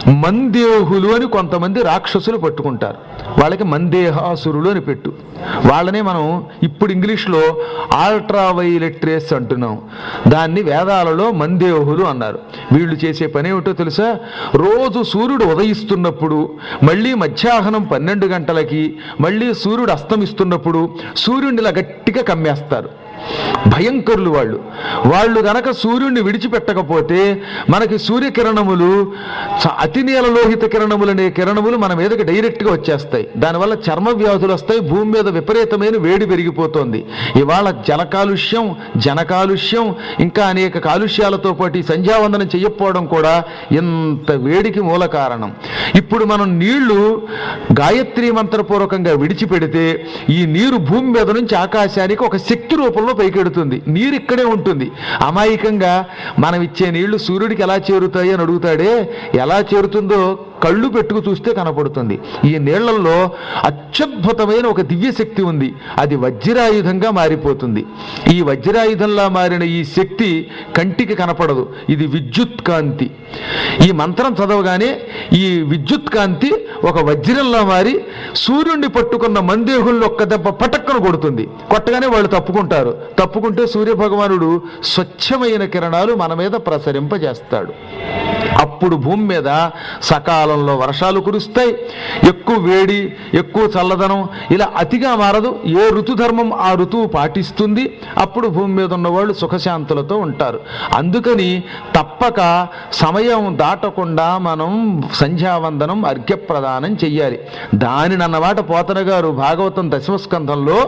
మందేహులు అని కొంతమంది రాక్షసులు పట్టుకుంటారు వాళ్ళకి మందేహాసురులు అని పెట్టు వాళ్ళనే మనం ఇప్పుడు ఇంగ్లీష్లో ఆల్ట్రావైలెట్ రేస్ అంటున్నాం దాన్ని వేదాలలో మందేహులు అన్నారు వీళ్ళు చేసే పని ఏమిటో తెలుసా రోజు సూర్యుడు ఉదయిస్తున్నప్పుడు మళ్ళీ మధ్యాహ్నం పన్నెండు గంటలకి మళ్ళీ సూర్యుడు అస్తమిస్తున్నప్పుడు సూర్యుడిని ఇలా గట్టిగా కమ్మేస్తారు భయంకరులు వాళ్ళు వాళ్ళు గనక సూర్యుడిని విడిచిపెట్టకపోతే మనకి సూర్యకిరణములు చ- అతి నీలలోహిత కిరణములు అనే కిరణములు మన మీదకి డైరెక్ట్గా వచ్చేస్తాయి దానివల్ల చర్మ వ్యాధులు వస్తాయి భూమి మీద విపరీతమైన వేడి పెరిగిపోతుంది ఇవాళ జల కాలుష్యం జన కాలుష్యం ఇంకా అనేక కాలుష్యాలతో పాటు ఈ సంధ్యావందనం చెయ్యకపోవడం కూడా ఇంత వేడికి మూల కారణం ఇప్పుడు మనం నీళ్లు గాయత్రి మంత్రపూర్వకంగా విడిచిపెడితే ఈ నీరు భూమి మీద నుంచి ఆకాశానికి ఒక శక్తి రూపంలో పైకెడుతుంది నీరు ఇక్కడే ఉంటుంది అమాయకంగా మనం ఇచ్చే నీళ్లు సూర్యుడికి ఎలా చేరుతాయి అని అడుగుతాడే ఎలా చేరుతుందో కళ్ళు పెట్టుకు చూస్తే కనపడుతుంది ఈ నీళ్లలో అత్యద్భుతమైన ఒక దివ్య శక్తి ఉంది అది వజ్రాయుధంగా మారిపోతుంది ఈ వజ్రాయుధంలా మారిన ఈ శక్తి కంటికి కనపడదు ఇది విద్యుత్ కాంతి ఈ మంత్రం చదవగానే ఈ విద్యుత్ కాంతి ఒక వజ్రంలా మారి సూర్యుడిని పట్టుకున్న మందేహుల్లో ఒక్క దెబ్బ పటక్కన కొడుతుంది కొట్టగానే వాళ్ళు తప్పుకుంటారు తప్పుకుంటే సూర్య భగవానుడు స్వచ్ఛమైన కిరణాలు మన మీద ప్రసరింపజేస్తాడు అప్పుడు భూమి మీద సకాలంలో వర్షాలు కురుస్తాయి ఎక్కువ వేడి ఎక్కువ చల్లదనం ఇలా అతిగా మారదు ఏ ఋతుధర్మం ఆ ఋతువు పాటిస్తుంది అప్పుడు భూమి మీద ఉన్నవాళ్ళు సుఖశాంతులతో ఉంటారు అందుకని తప్పక సమయం దాటకుండా మనం సంధ్యావందనం అర్ఘ్యప్రదానం చెయ్యాలి దానిని అన్నమాట పోతన గారు భాగవతం దశమస్కంధంలో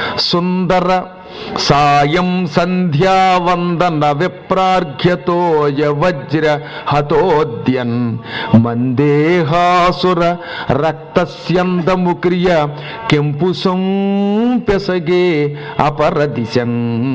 సుందర సాయం సంధ్యావందన విప్రార్ఘ్యతోయ వజ్ర హతోద్యన్ మందేహాసుర రక్తస్యందము క్రియ కెంపు పెసగే అపరదిశన్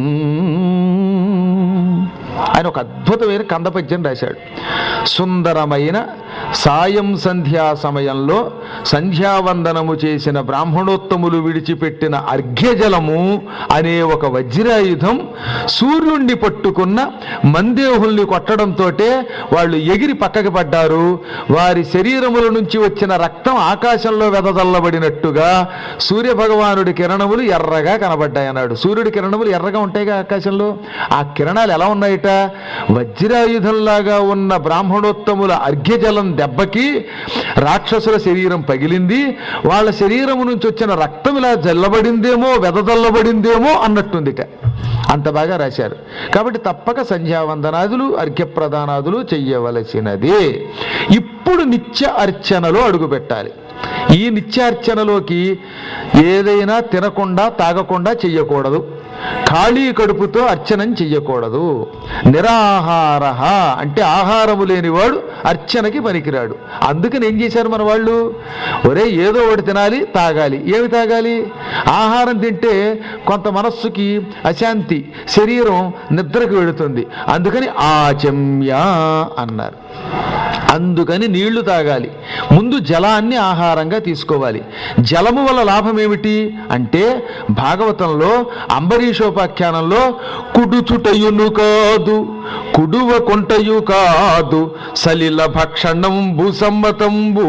ఆయన ఒక అద్భుతమైన కందపద్యం రాశాడు సుందరమైన సాయం సంధ్యా సమయంలో సంధ్యావందనము చేసిన బ్రాహ్మణోత్తములు విడిచిపెట్టిన అర్ఘ్యజలము అనే ఒక వజ్రాయుధం సూర్యుణ్ణి పట్టుకున్న మందేహుల్ని కొట్టడంతో వాళ్ళు ఎగిరి పక్కకి పడ్డారు వారి శరీరముల నుంచి వచ్చిన రక్తం ఆకాశంలో వెదజల్లబడినట్టుగా సూర్య భగవానుడి కిరణములు ఎర్రగా కనబడ్డాయి అన్నాడు సూర్యుడి కిరణములు ఎర్రగా ఉంటాయిగా ఆకాశంలో ఆ కిరణాలు ఎలా ఉన్నాయట వజ్రాయుధంలాగా ఉన్న బ్రాహ్మణోత్తముల అర్ఘ్యజలం దెబ్బకి రాక్షసుల శరీరం పగిలింది వాళ్ళ శరీరము నుంచి వచ్చిన రక్తం ఇలా జల్లబడిందేమో వెదజల్లబడిందేమో అన్నట్టుందిట అంత బాగా రాశారు కాబట్టి తప్పక సంధ్యావందనాదులు అర్ఘ్యప్రదానాదులు చెయ్యవలసినదే ఇప్పుడు నిత్య అర్చనలో అడుగు పెట్టాలి ఈ నిత్యార్చనలోకి ఏదైనా తినకుండా తాగకుండా చెయ్యకూడదు ఖాళీ కడుపుతో అర్చనం చెయ్యకూడదు నిరాహార అంటే ఆహారము లేనివాడు అర్చనకి పనికిరాడు అందుకని ఏం చేశారు మన వాళ్ళు ఒరే ఏదో ఒకటి తినాలి తాగాలి ఏమి తాగాలి ఆహారం తింటే కొంత మనస్సుకి అశాంతి శరీరం నిద్రకు వెళుతుంది అందుకని ఆచమ్య అన్నారు అందుకని నీళ్లు తాగాలి ముందు జలాన్ని ఆహారంగా తీసుకోవాలి జలము వల్ల లాభం ఏమిటి అంటే భాగవతంలో అంబరీషోపాఖ్యానంలో కుడుచుటయును కాదు కుడువ కొంటయు కాదు సలిల భక్షణం భూసమ్మతంబు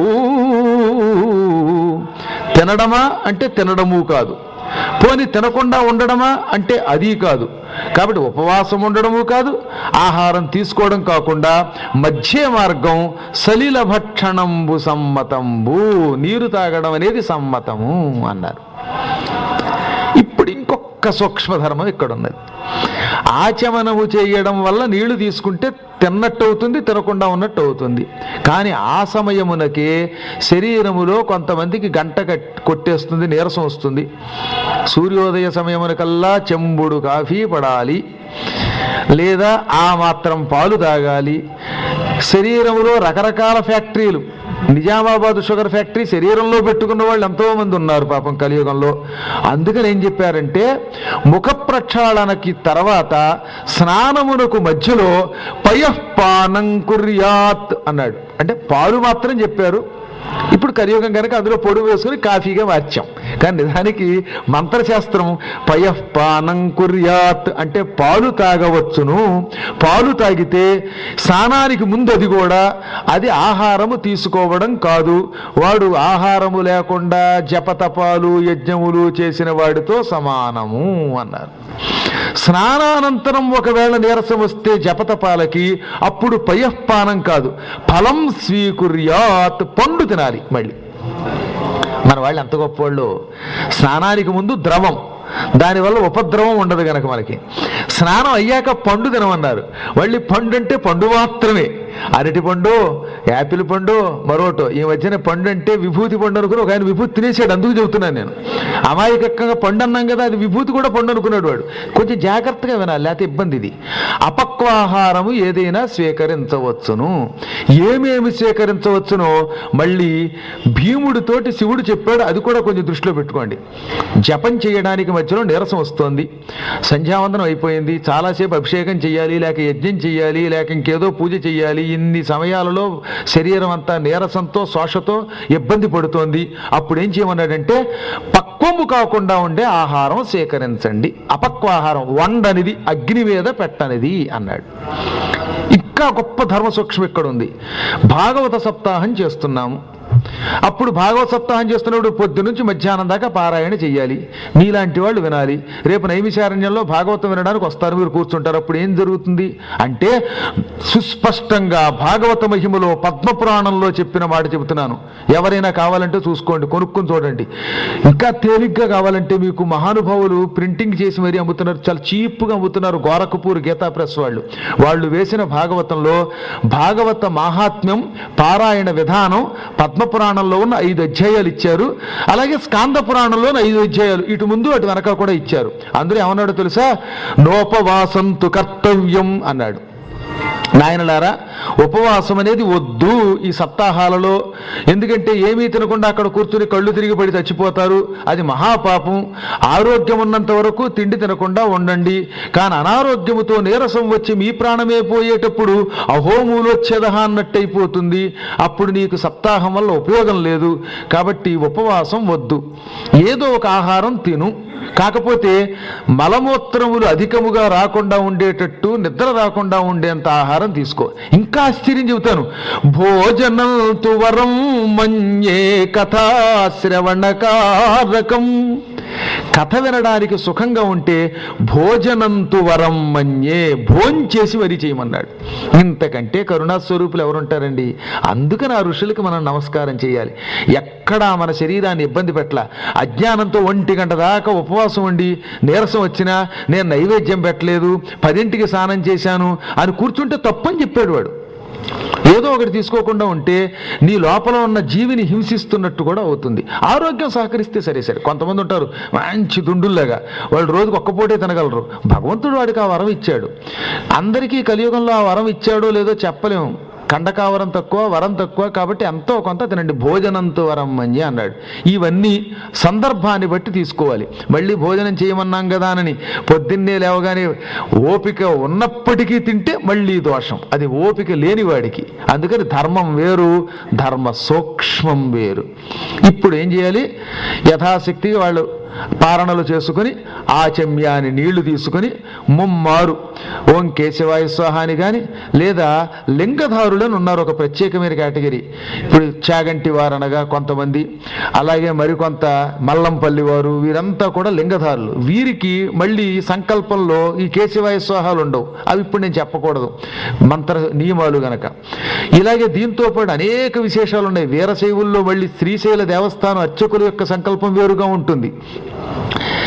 తినడమా అంటే తినడము కాదు పోని తినకుండా ఉండడమా అంటే అది కాదు కాబట్టి ఉపవాసం ఉండడము కాదు ఆహారం తీసుకోవడం కాకుండా మధ్య మార్గం సలిల భక్షణంబు సమ్మతంబు నీరు తాగడం అనేది సమ్మతము అన్నారు ఇప్పుడు ఇంకొక ఒక్క సూక్ష్మధర్మం ఇక్కడ ఉన్నది ఆచమనము చేయడం వల్ల నీళ్లు తీసుకుంటే తిన్నట్టు అవుతుంది తినకుండా ఉన్నట్టు అవుతుంది కానీ ఆ సమయమునకే శరీరములో కొంతమందికి గంట కట్- కొట్టేస్తుంది నీరసం వస్తుంది సూర్యోదయ సమయమునకల్లా చెంబుడు కాఫీ పడాలి లేదా ఆ మాత్రం పాలు తాగాలి శరీరంలో రకరకాల ఫ్యాక్టరీలు నిజామాబాద్ షుగర్ ఫ్యాక్టరీ శరీరంలో పెట్టుకున్న వాళ్ళు ఎంతో మంది ఉన్నారు పాపం కలియుగంలో అందుకని ఏం చెప్పారంటే ముఖ ప్రక్షాళనకి తర్వాత స్నానమునకు మధ్యలో పయఃపానం కుర్యాత్ అన్నాడు అంటే పాలు మాత్రం చెప్పారు ఇప్పుడు కలియుగం కనుక అందులో పొడి వేసుకుని కాఫీగా మార్చాం కానీ నిజానికి మంత్రశాస్త్రం పయఃపానం కుర్యాత్ అంటే పాలు తాగవచ్చును పాలు తాగితే స్నానానికి ముందు అది కూడా అది ఆహారము తీసుకోవడం కాదు వాడు ఆహారము లేకుండా జపతపాలు యజ్ఞములు చేసిన వాడితో సమానము అన్నారు స్నానానంతరం ఒకవేళ నీరసం వస్తే జపతపాలకి అప్పుడు పయఃపానం కాదు ఫలం స్వీకుర్యాత్ పండు తినాలి మళ్ళీ మన వాళ్ళు ఎంత గొప్పవాళ్ళు స్నానానికి ముందు ద్రవం దానివల్ల ఉపద్రవం ఉండదు గనక మనకి స్నానం అయ్యాక పండు తినమన్నారు మళ్ళీ పండు అంటే పండు మాత్రమే అరటి పండు యాపిల్ పండు మరోటో ఈ మధ్యన పండు అంటే విభూతి పండు అనుకుని ఒక ఆయన విభూతి తినేసాడు అందుకు చెబుతున్నాను నేను అమాయకంగా పండు అన్నాం కదా అది విభూతి కూడా పండు అనుకున్నాడు వాడు కొంచెం జాగ్రత్తగా వినాలి లేకపోతే ఇబ్బంది ఇది అపక్వాహారము ఏదైనా స్వీకరించవచ్చును ఏమేమి స్వీకరించవచ్చునో మళ్ళీ భీముడితోటి శివుడు చెప్పాడు అది కూడా కొంచెం దృష్టిలో పెట్టుకోండి జపం చేయడానికి మధ్యలో నీరసం వస్తోంది సంధ్యావందనం అయిపోయింది చాలాసేపు అభిషేకం చేయాలి లేక యజ్ఞం చేయాలి లేక ఇంకేదో పూజ చేయాలి ఇన్ని సమయాలలో శరీరం అంతా నీరసంతో శోషతో ఇబ్బంది పడుతోంది అప్పుడు ఏం చేయమన్నాడంటే పక్వము కాకుండా ఉండే ఆహారం సేకరించండి అపక్వాహారం వండనిది అగ్ని మీద పెట్టనిది అన్నాడు ఇంకా గొప్ప ధర్మ సూక్ష్మం ఇక్కడ ఉంది భాగవత సప్తాహం చేస్తున్నాము అప్పుడు భాగవత సప్తాహం చేస్తున్నప్పుడు పొద్దు నుంచి మధ్యాహ్నం దాకా పారాయణ చెయ్యాలి మీలాంటి వాళ్ళు వినాలి రేపు నైమిషారణ్యంలో భాగవతం వినడానికి వస్తారు మీరు కూర్చుంటారు అప్పుడు ఏం జరుగుతుంది అంటే సుస్పష్టంగా భాగవత మహిమలో పద్మపురాణంలో చెప్పిన మాట చెబుతున్నాను ఎవరైనా కావాలంటే చూసుకోండి కొనుక్కొని చూడండి ఇంకా తేలిగ్గా కావాలంటే మీకు మహానుభావులు ప్రింటింగ్ చేసి మరీ అమ్ముతున్నారు చాలా చీప్గా అమ్ముతున్నారు గోరఖపూర్ గీతా ప్రెస్ వాళ్ళు వాళ్ళు వేసిన భాగవతంలో భాగవత మాహాత్మ్యం పారాయణ విధానం పద్మపురాణంలో ఉన్న ఐదు అధ్యాయాలు ఇచ్చారు అలాగే స్కాంద పురాణంలో ఉన్న ఐదు అధ్యాయాలు ఇటు ముందు అటు వెనక కూడా ఇచ్చారు అందులో ఏమన్నాడు తెలుసా నోపవాసంతు కర్తవ్యం అన్నాడు నాయనలారా ఉపవాసం అనేది వద్దు ఈ సప్తాహాలలో ఎందుకంటే ఏమీ తినకుండా అక్కడ కూర్చుని కళ్ళు తిరిగి పడి చచ్చిపోతారు అది మహాపాపం ఆరోగ్యం ఉన్నంత వరకు తిండి తినకుండా ఉండండి కానీ అనారోగ్యముతో నీరసం వచ్చి మీ ప్రాణమే పోయేటప్పుడు అహోమూలోచ్ఛేద అన్నట్టయిపోతుంది అప్పుడు నీకు సప్తాహం వల్ల ఉపయోగం లేదు కాబట్టి ఉపవాసం వద్దు ఏదో ఒక ఆహారం తిను కాకపోతే మలమూత్రములు అధికముగా రాకుండా ఉండేటట్టు నిద్ర రాకుండా ఉండేంత ఆహారం తీసుకో ఇంకా ఆశ్చర్యం చెబుతాను భోజనం తువరం మన్యే కథా శ్రవణకారకం కథ వినడానికి సుఖంగా ఉంటే భోజనంతు వరం మన్యే భోంచేసి వరి చేయమన్నాడు ఇంతకంటే కరుణాస్వరూపులు ఎవరుంటారండి అందుకని ఆ ఋషులకి మనం నమస్కారం చేయాలి ఎక్కడా మన శరీరాన్ని ఇబ్బంది పెట్టల అజ్ఞానంతో ఒంటి గంట దాకా ఉపవాసం ఉండి నీరసం వచ్చినా నేను నైవేద్యం పెట్టలేదు పదింటికి స్నానం చేశాను అని కూర్చుంటే తప్పని చెప్పాడు వాడు ఏదో ఒకటి తీసుకోకుండా ఉంటే నీ లోపల ఉన్న జీవిని హింసిస్తున్నట్టు కూడా అవుతుంది ఆరోగ్యం సహకరిస్తే సరే సరే కొంతమంది ఉంటారు మంచి దుండుల్లాగా వాళ్ళు రోజుకు ఒక్క పూటే తినగలరు భగవంతుడు వాడికి ఆ వరం ఇచ్చాడు అందరికీ కలియుగంలో ఆ వరం ఇచ్చాడో లేదో చెప్పలేము కండకావరం తక్కువ వరం తక్కువ కాబట్టి ఎంతో కొంత తినండి భోజనంతో వరం మంచి అన్నాడు ఇవన్నీ సందర్భాన్ని బట్టి తీసుకోవాలి మళ్ళీ భోజనం చేయమన్నాం కదా అని పొద్దున్నే లేవగానే ఓపిక ఉన్నప్పటికీ తింటే మళ్ళీ దోషం అది ఓపిక లేని వాడికి అందుకని ధర్మం వేరు ధర్మ సూక్ష్మం వేరు ఇప్పుడు ఏం చేయాలి యథాశక్తిగా వాళ్ళు పారణలు చేసుకుని ఆచమ్యాని నీళ్లు తీసుకుని ముమ్మారు ఓం కేశవాయ స్వాహ అని కానీ లేదా లింగధారులను ఉన్నారు ఒక ప్రత్యేకమైన కేటగిరీ ఇప్పుడు చాగంటి వారు అనగా కొంతమంది అలాగే మరికొంత మల్లంపల్లి వారు వీరంతా కూడా లింగధారులు వీరికి మళ్ళీ సంకల్పంలో ఈ కేశవాయ స్వాహాలు ఉండవు అవి ఇప్పుడు నేను చెప్పకూడదు మంత్ర నియమాలు గనక ఇలాగే దీంతో పాటు అనేక విశేషాలు ఉన్నాయి వీరశైవుల్లో మళ్ళీ శ్రీశైల దేవస్థానం అర్చకుల యొక్క సంకల్పం వేరుగా ఉంటుంది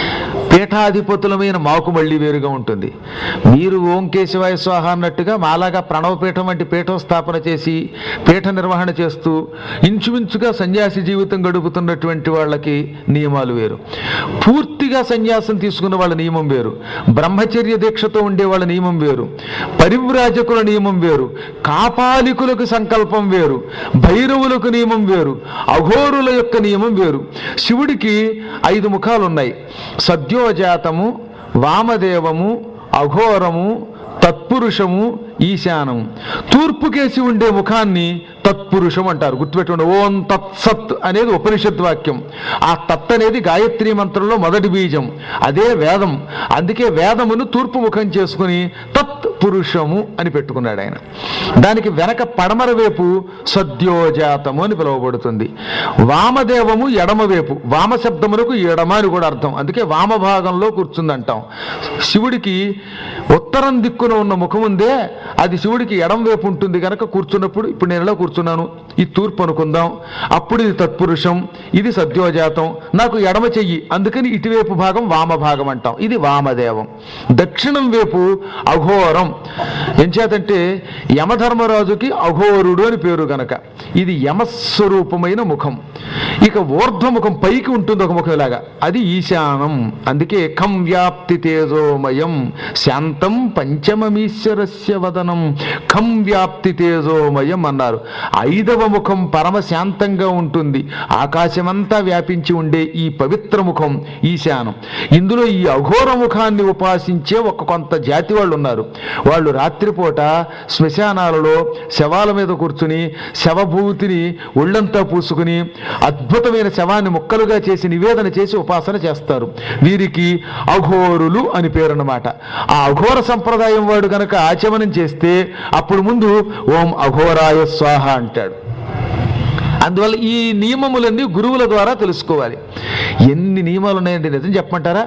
పీఠాధిపతులమైన మాకు మళ్ళీ వేరుగా ఉంటుంది మీరు ఓం కేశవాయ స్వాహ అన్నట్టుగా మాలాగా ప్రణవపీఠం వంటి పీఠం స్థాపన చేసి పీఠ నిర్వహణ చేస్తూ ఇంచుమించుగా సన్యాసి జీవితం గడుపుతున్నటువంటి వాళ్ళకి నియమాలు వేరు పూర్తిగా సన్యాసం తీసుకున్న వాళ్ళ నియమం వేరు బ్రహ్మచర్య దీక్షతో ఉండే వాళ్ళ నియమం వేరు పరివ్రాజకుల నియమం వేరు కాపాలికులకు సంకల్పం వేరు భైరవులకు నియమం వేరు అఘోరుల యొక్క నియమం వేరు శివుడికి ఐదు ముఖాలు ఉన్నాయి సద్యోజాతము వామదేవము అఘోరము తత్పురుషము ఈశానము తూర్పుకేసి ఉండే ముఖాన్ని తత్పురుషం అంటారు గుర్తుపెట్టుకోండి ఓం తత్సత్ అనేది ఉపనిషత్ వాక్యం ఆ తత్ అనేది గాయత్రి మంత్రంలో మొదటి బీజం అదే వేదం అందుకే వేదమును తూర్పు ముఖం చేసుకుని తత్ పురుషము అని పెట్టుకున్నాడు ఆయన దానికి వెనక పడమర వైపు సద్యోజాతము అని పిలువబడుతుంది వామదేవము ఎడమ వైపు వామ శబ్దమునకు ఎడమ అని కూడా అర్థం అందుకే వామ భాగంలో కూర్చుందంటాం శివుడికి ఉత్తరం దిక్కున ఉన్న ముఖం ఉందే అది శివుడికి ఎడం వైపు ఉంటుంది కనుక కూర్చున్నప్పుడు ఇప్పుడు నేను ఎలా కూర్చున్నాను ఈ తూర్పు అనుకుందాం అప్పుడు ఇది తత్పురుషం ఇది సద్యోజాతం నాకు ఎడమ చెయ్యి అందుకని ఇటువైపు భాగం వామ భాగం అంటాం ఇది వామదేవం దక్షిణం వైపు అఘోరం ఎంచేతంటే యమధర్మరాజుకి అఘోరుడు అని పేరు గనక ఇది యమస్వరూపమైన ముఖం ఇక ఊర్ధ్వముఖం పైకి ఉంటుంది ఒక ముఖం ఇలాగా అది ఈశానం అందుకే ఖం వ్యాప్తి తేజోమయం శాంతం పంచమమీశ్వరస్య వదనం ఖం వ్యాప్తి తేజోమయం అన్నారు ఐదవ ముఖం పరమశాంతంగా ఉంటుంది ఆకాశమంతా వ్యాపించి ఉండే ఈ పవిత్ర ముఖం ఈశానం ఇందులో ఈ అఘోర ముఖాన్ని ఉపాసించే ఒక కొంత జాతి వాళ్ళు ఉన్నారు వాళ్ళు రాత్రిపూట శ్మశానాలలో శవాల మీద కూర్చుని శవభూతిని ఒళ్ళంతా పూసుకుని అద్భుతమైన శవాన్ని ముక్కలుగా చేసి నివేదన చేసి ఉపాసన చేస్తారు వీరికి అఘోరులు అని పేరు అన్నమాట ఆ అఘోర సంప్రదాయం వాడు గనక ఆచమనం చేస్తే అప్పుడు ముందు ఓం అఘోరాయ స్వాహ అంటాడు అందువల్ల ఈ నియమములన్నీ గురువుల ద్వారా తెలుసుకోవాలి ఎన్ని నియమాలు ఉన్నాయండి నిజం చెప్పమంటారా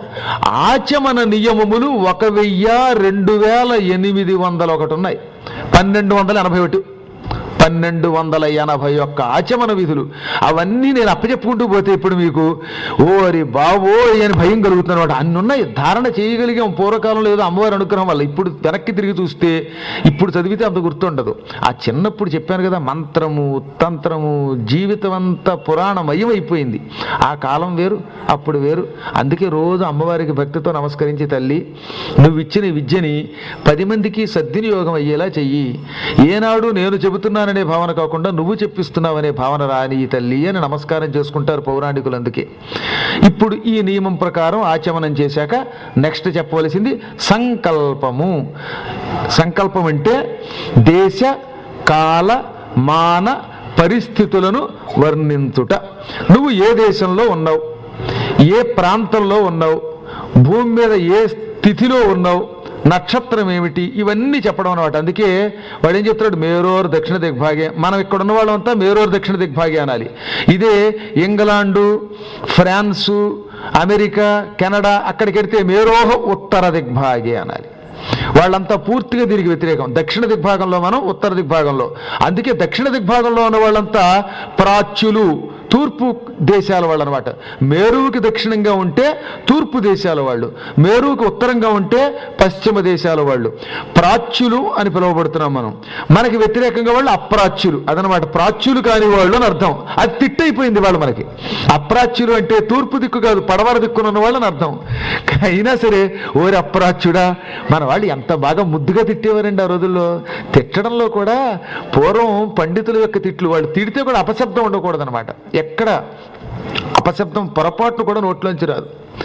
ఆచమన నియమములు ఒక వెయ్యి రెండు వేల ఎనిమిది వందల ఒకటి ఉన్నాయి పన్నెండు వందల ఎనభై ఒకటి పన్నెండు వందల ఎనభై ఒక్క ఆచమన విధులు అవన్నీ నేను అప్పచెప్పుకుంటూ పోతే ఇప్పుడు మీకు ఓరి బావో అని భయం కలుగుతుంది అనమాట అన్ని ఉన్నాయి ధారణ చేయగలిగాం పూర్వకాలంలో ఏదో అమ్మవారి అనుగ్రహం వల్ల ఇప్పుడు వెనక్కి తిరిగి చూస్తే ఇప్పుడు చదివితే అంత గుర్తుండదు ఆ చిన్నప్పుడు చెప్పాను కదా మంత్రము తంత్రము జీవితం అంతా పురాణమయం అయిపోయింది ఆ కాలం వేరు అప్పుడు వేరు అందుకే రోజు అమ్మవారికి భక్తితో నమస్కరించి తల్లి నువ్వు ఇచ్చిన విద్యని పది మందికి సద్వినియోగం అయ్యేలా చెయ్యి ఏనాడు నేను చెబుతున్నాననే భావన కాకుండా నువ్వు చెప్పిస్తున్నావనే భావన రాని ఈ తల్లి అని నమస్కారం చేసుకుంటారు పౌరాణికులు అందుకే ఇప్పుడు ఈ నియమం ప్రకారం ఆచమనం చేశాక నెక్స్ట్ చెప్పవలసింది సంకల్పము సంకల్పం అంటే దేశ కాల మాన పరిస్థితులను వర్ణించుట నువ్వు ఏ దేశంలో ఉన్నావు ఏ ప్రాంతంలో ఉన్నావు భూమి మీద ఏ స్థితిలో ఉన్నావు నక్షత్రం ఏమిటి ఇవన్నీ చెప్పడం అనమాట అందుకే వాడు ఏం చెప్తున్నాడు మేరోర్ దక్షిణ దిగ్భాగే మనం ఇక్కడ ఉన్న వాళ్ళంతా మేరోర్ దక్షిణ దిగ్భాగే అనాలి ఇదే ఇంగ్లాండు ఫ్రాన్సు అమెరికా కెనడా అక్కడికి వెడితే మేరోహ ఉత్తర దిగ్భాగే అనాలి వాళ్ళంతా పూర్తిగా దీనికి వ్యతిరేకం దక్షిణ దిగ్భాగంలో మనం ఉత్తర దిగ్భాగంలో అందుకే దక్షిణ దిగ్భాగంలో ఉన్న వాళ్ళంతా ప్రాచ్యులు తూర్పు దేశాల వాళ్ళు అనమాట మేరువుకి దక్షిణంగా ఉంటే తూర్పు దేశాల వాళ్ళు మేరువుకి ఉత్తరంగా ఉంటే పశ్చిమ దేశాల వాళ్ళు ప్రాచ్యులు అని పిలువబడుతున్నాం మనం మనకి వ్యతిరేకంగా వాళ్ళు అప్రాచ్యులు అదనమాట ప్రాచ్యులు కాని వాళ్ళు అని అర్థం అది తిట్టయిపోయింది వాళ్ళు మనకి అప్రాచ్యులు అంటే తూర్పు దిక్కు కాదు పడవర దిక్కున ఉన్న వాళ్ళని అర్థం అయినా సరే ఓరి అప్రాచ్యుడా మన వాళ్ళు ఎంత బాగా ముద్దుగా తిట్టేవారండి ఆ రోజుల్లో తిట్టడంలో కూడా పూర్వం పండితుల యొక్క తిట్లు వాళ్ళు తిడితే కూడా అపశబ్దం ఉండకూడదు అనమాట ఎక్కడ అపశబ్దం పొరపాటు కూడా నోట్లోంచి రాదు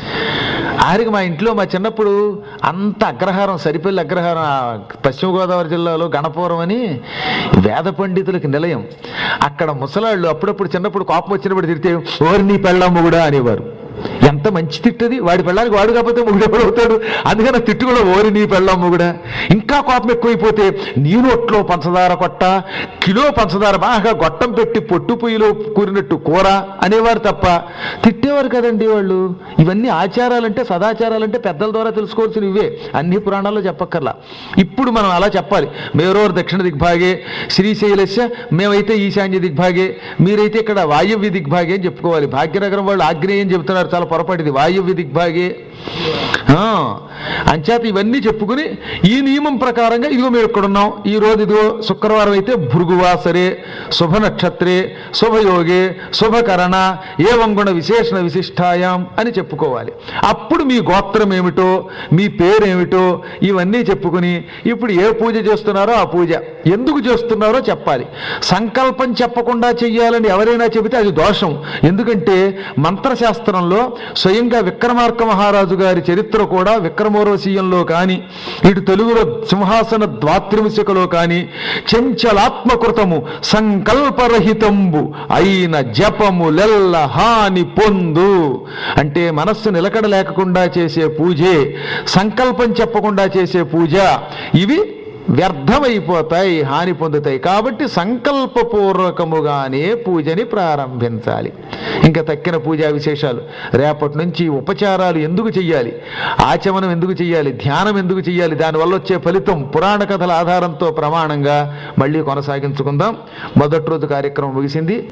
ఆఖరికి మా ఇంట్లో మా చిన్నప్పుడు అంత అగ్రహారం సరిపల్లి అగ్రహారం ఆ పశ్చిమ గోదావరి జిల్లాలో గణపురం అని వేద పండితులకి నిలయం అక్కడ ముసలాళ్ళు అప్పుడప్పుడు చిన్నప్పుడు కోపం వచ్చినప్పుడు తిడితే ఓరి నీ పెళ్ళమ్మ కూడా అనేవారు ఎంత మంచి తిట్టది వాడి పెళ్ళానికి వాడు కాకపోతే మొగుడు ఎప్పుడు అవుతాడు అందుకని ఆ తిట్టు కూడా ఓరి నీ పెళ్ళమ్మ కూడా ఇంకా కోపం ఎక్కువైపోతే నీ నోట్లో పంచదార కొట్ట కిలో పంచదార బాగా గొట్టం పెట్టి పొట్టు పొయ్యిలో కూరినట్టు కూర అనేవారు తప్ప తిట్టేవారు కదండి వాళ్ళు ఇవన్నీ ఆచారాలంటే సదాచారాలంటే పెద్దల ద్వారా తెలుసుకోవాల్సిన ఇవే అన్ని పురాణాల్లో చెప్పక్కర్లా ఇప్పుడు మనం అలా చెప్పాలి మేరోర్ దక్షిణ దిగ్భాగే శ్రీశైలస్య మేమైతే ఈశాన్య దిగ్భాగే మీరైతే ఇక్కడ వాయవ్య దిగ్భాగే అని చెప్పుకోవాలి భాగ్యనగరం వాళ్ళు ఆగ్నేయం చెబుతున్నారు చాలా పొరపాటు అనమాట ఇది వాయువ్య దిగ్భాగే ఆ, అంచేత ఇవన్నీ చెప్పుకుని ఈ నియమం ప్రకారంగా ఇదిగో మేము ఇక్కడ ఉన్నాం ఈ రోజు ఇదిగో శుక్రవారం అయితే భృగువాసరే శుభ నక్షత్రే శుభయోగే శుభకరణ ఏ వంగుణ విశేషణ విశిష్టాయాం అని చెప్పుకోవాలి అప్పుడు మీ గోత్రం ఏమిటో మీ పేరేమిటో ఇవన్నీ చెప్పుకుని ఇప్పుడు ఏ పూజ చేస్తున్నారో ఆ పూజ ఎందుకు చేస్తున్నారో చెప్పాలి సంకల్పం చెప్పకుండా చెయ్యాలని ఎవరైనా చెబితే అది దోషం ఎందుకంటే మంత్రశాస్త్రంలో స్వయంగా విక్రమార్క మహారాజు గారి చరిత్ర కూడా విక్రమోర్వశీయంలో కానీ ఇటు తెలుగులో సింహాసన ద్వాత్రింశికలో కానీ చెంచలాత్మకృతము సంకల్పరహితంబు అయిన జపము లెల్ల హాని పొందు అంటే మనస్సు నిలకడ లేకుండా చేసే పూజే సంకల్పం చెప్పకుండా చేసే పూజ ఇవి వ్యర్థమైపోతాయి హాని పొందుతాయి కాబట్టి సంకల్పపూర్వకముగానే పూజని ప్రారంభించాలి ఇంకా తక్కిన పూజా విశేషాలు రేపటి నుంచి ఉపచారాలు ఎందుకు చెయ్యాలి ఆచమనం ఎందుకు చెయ్యాలి ధ్యానం ఎందుకు చెయ్యాలి దానివల్ల వచ్చే ఫలితం పురాణ కథల ఆధారంతో ప్రమాణంగా మళ్ళీ కొనసాగించుకుందాం మొదటి రోజు కార్యక్రమం ముగిసింది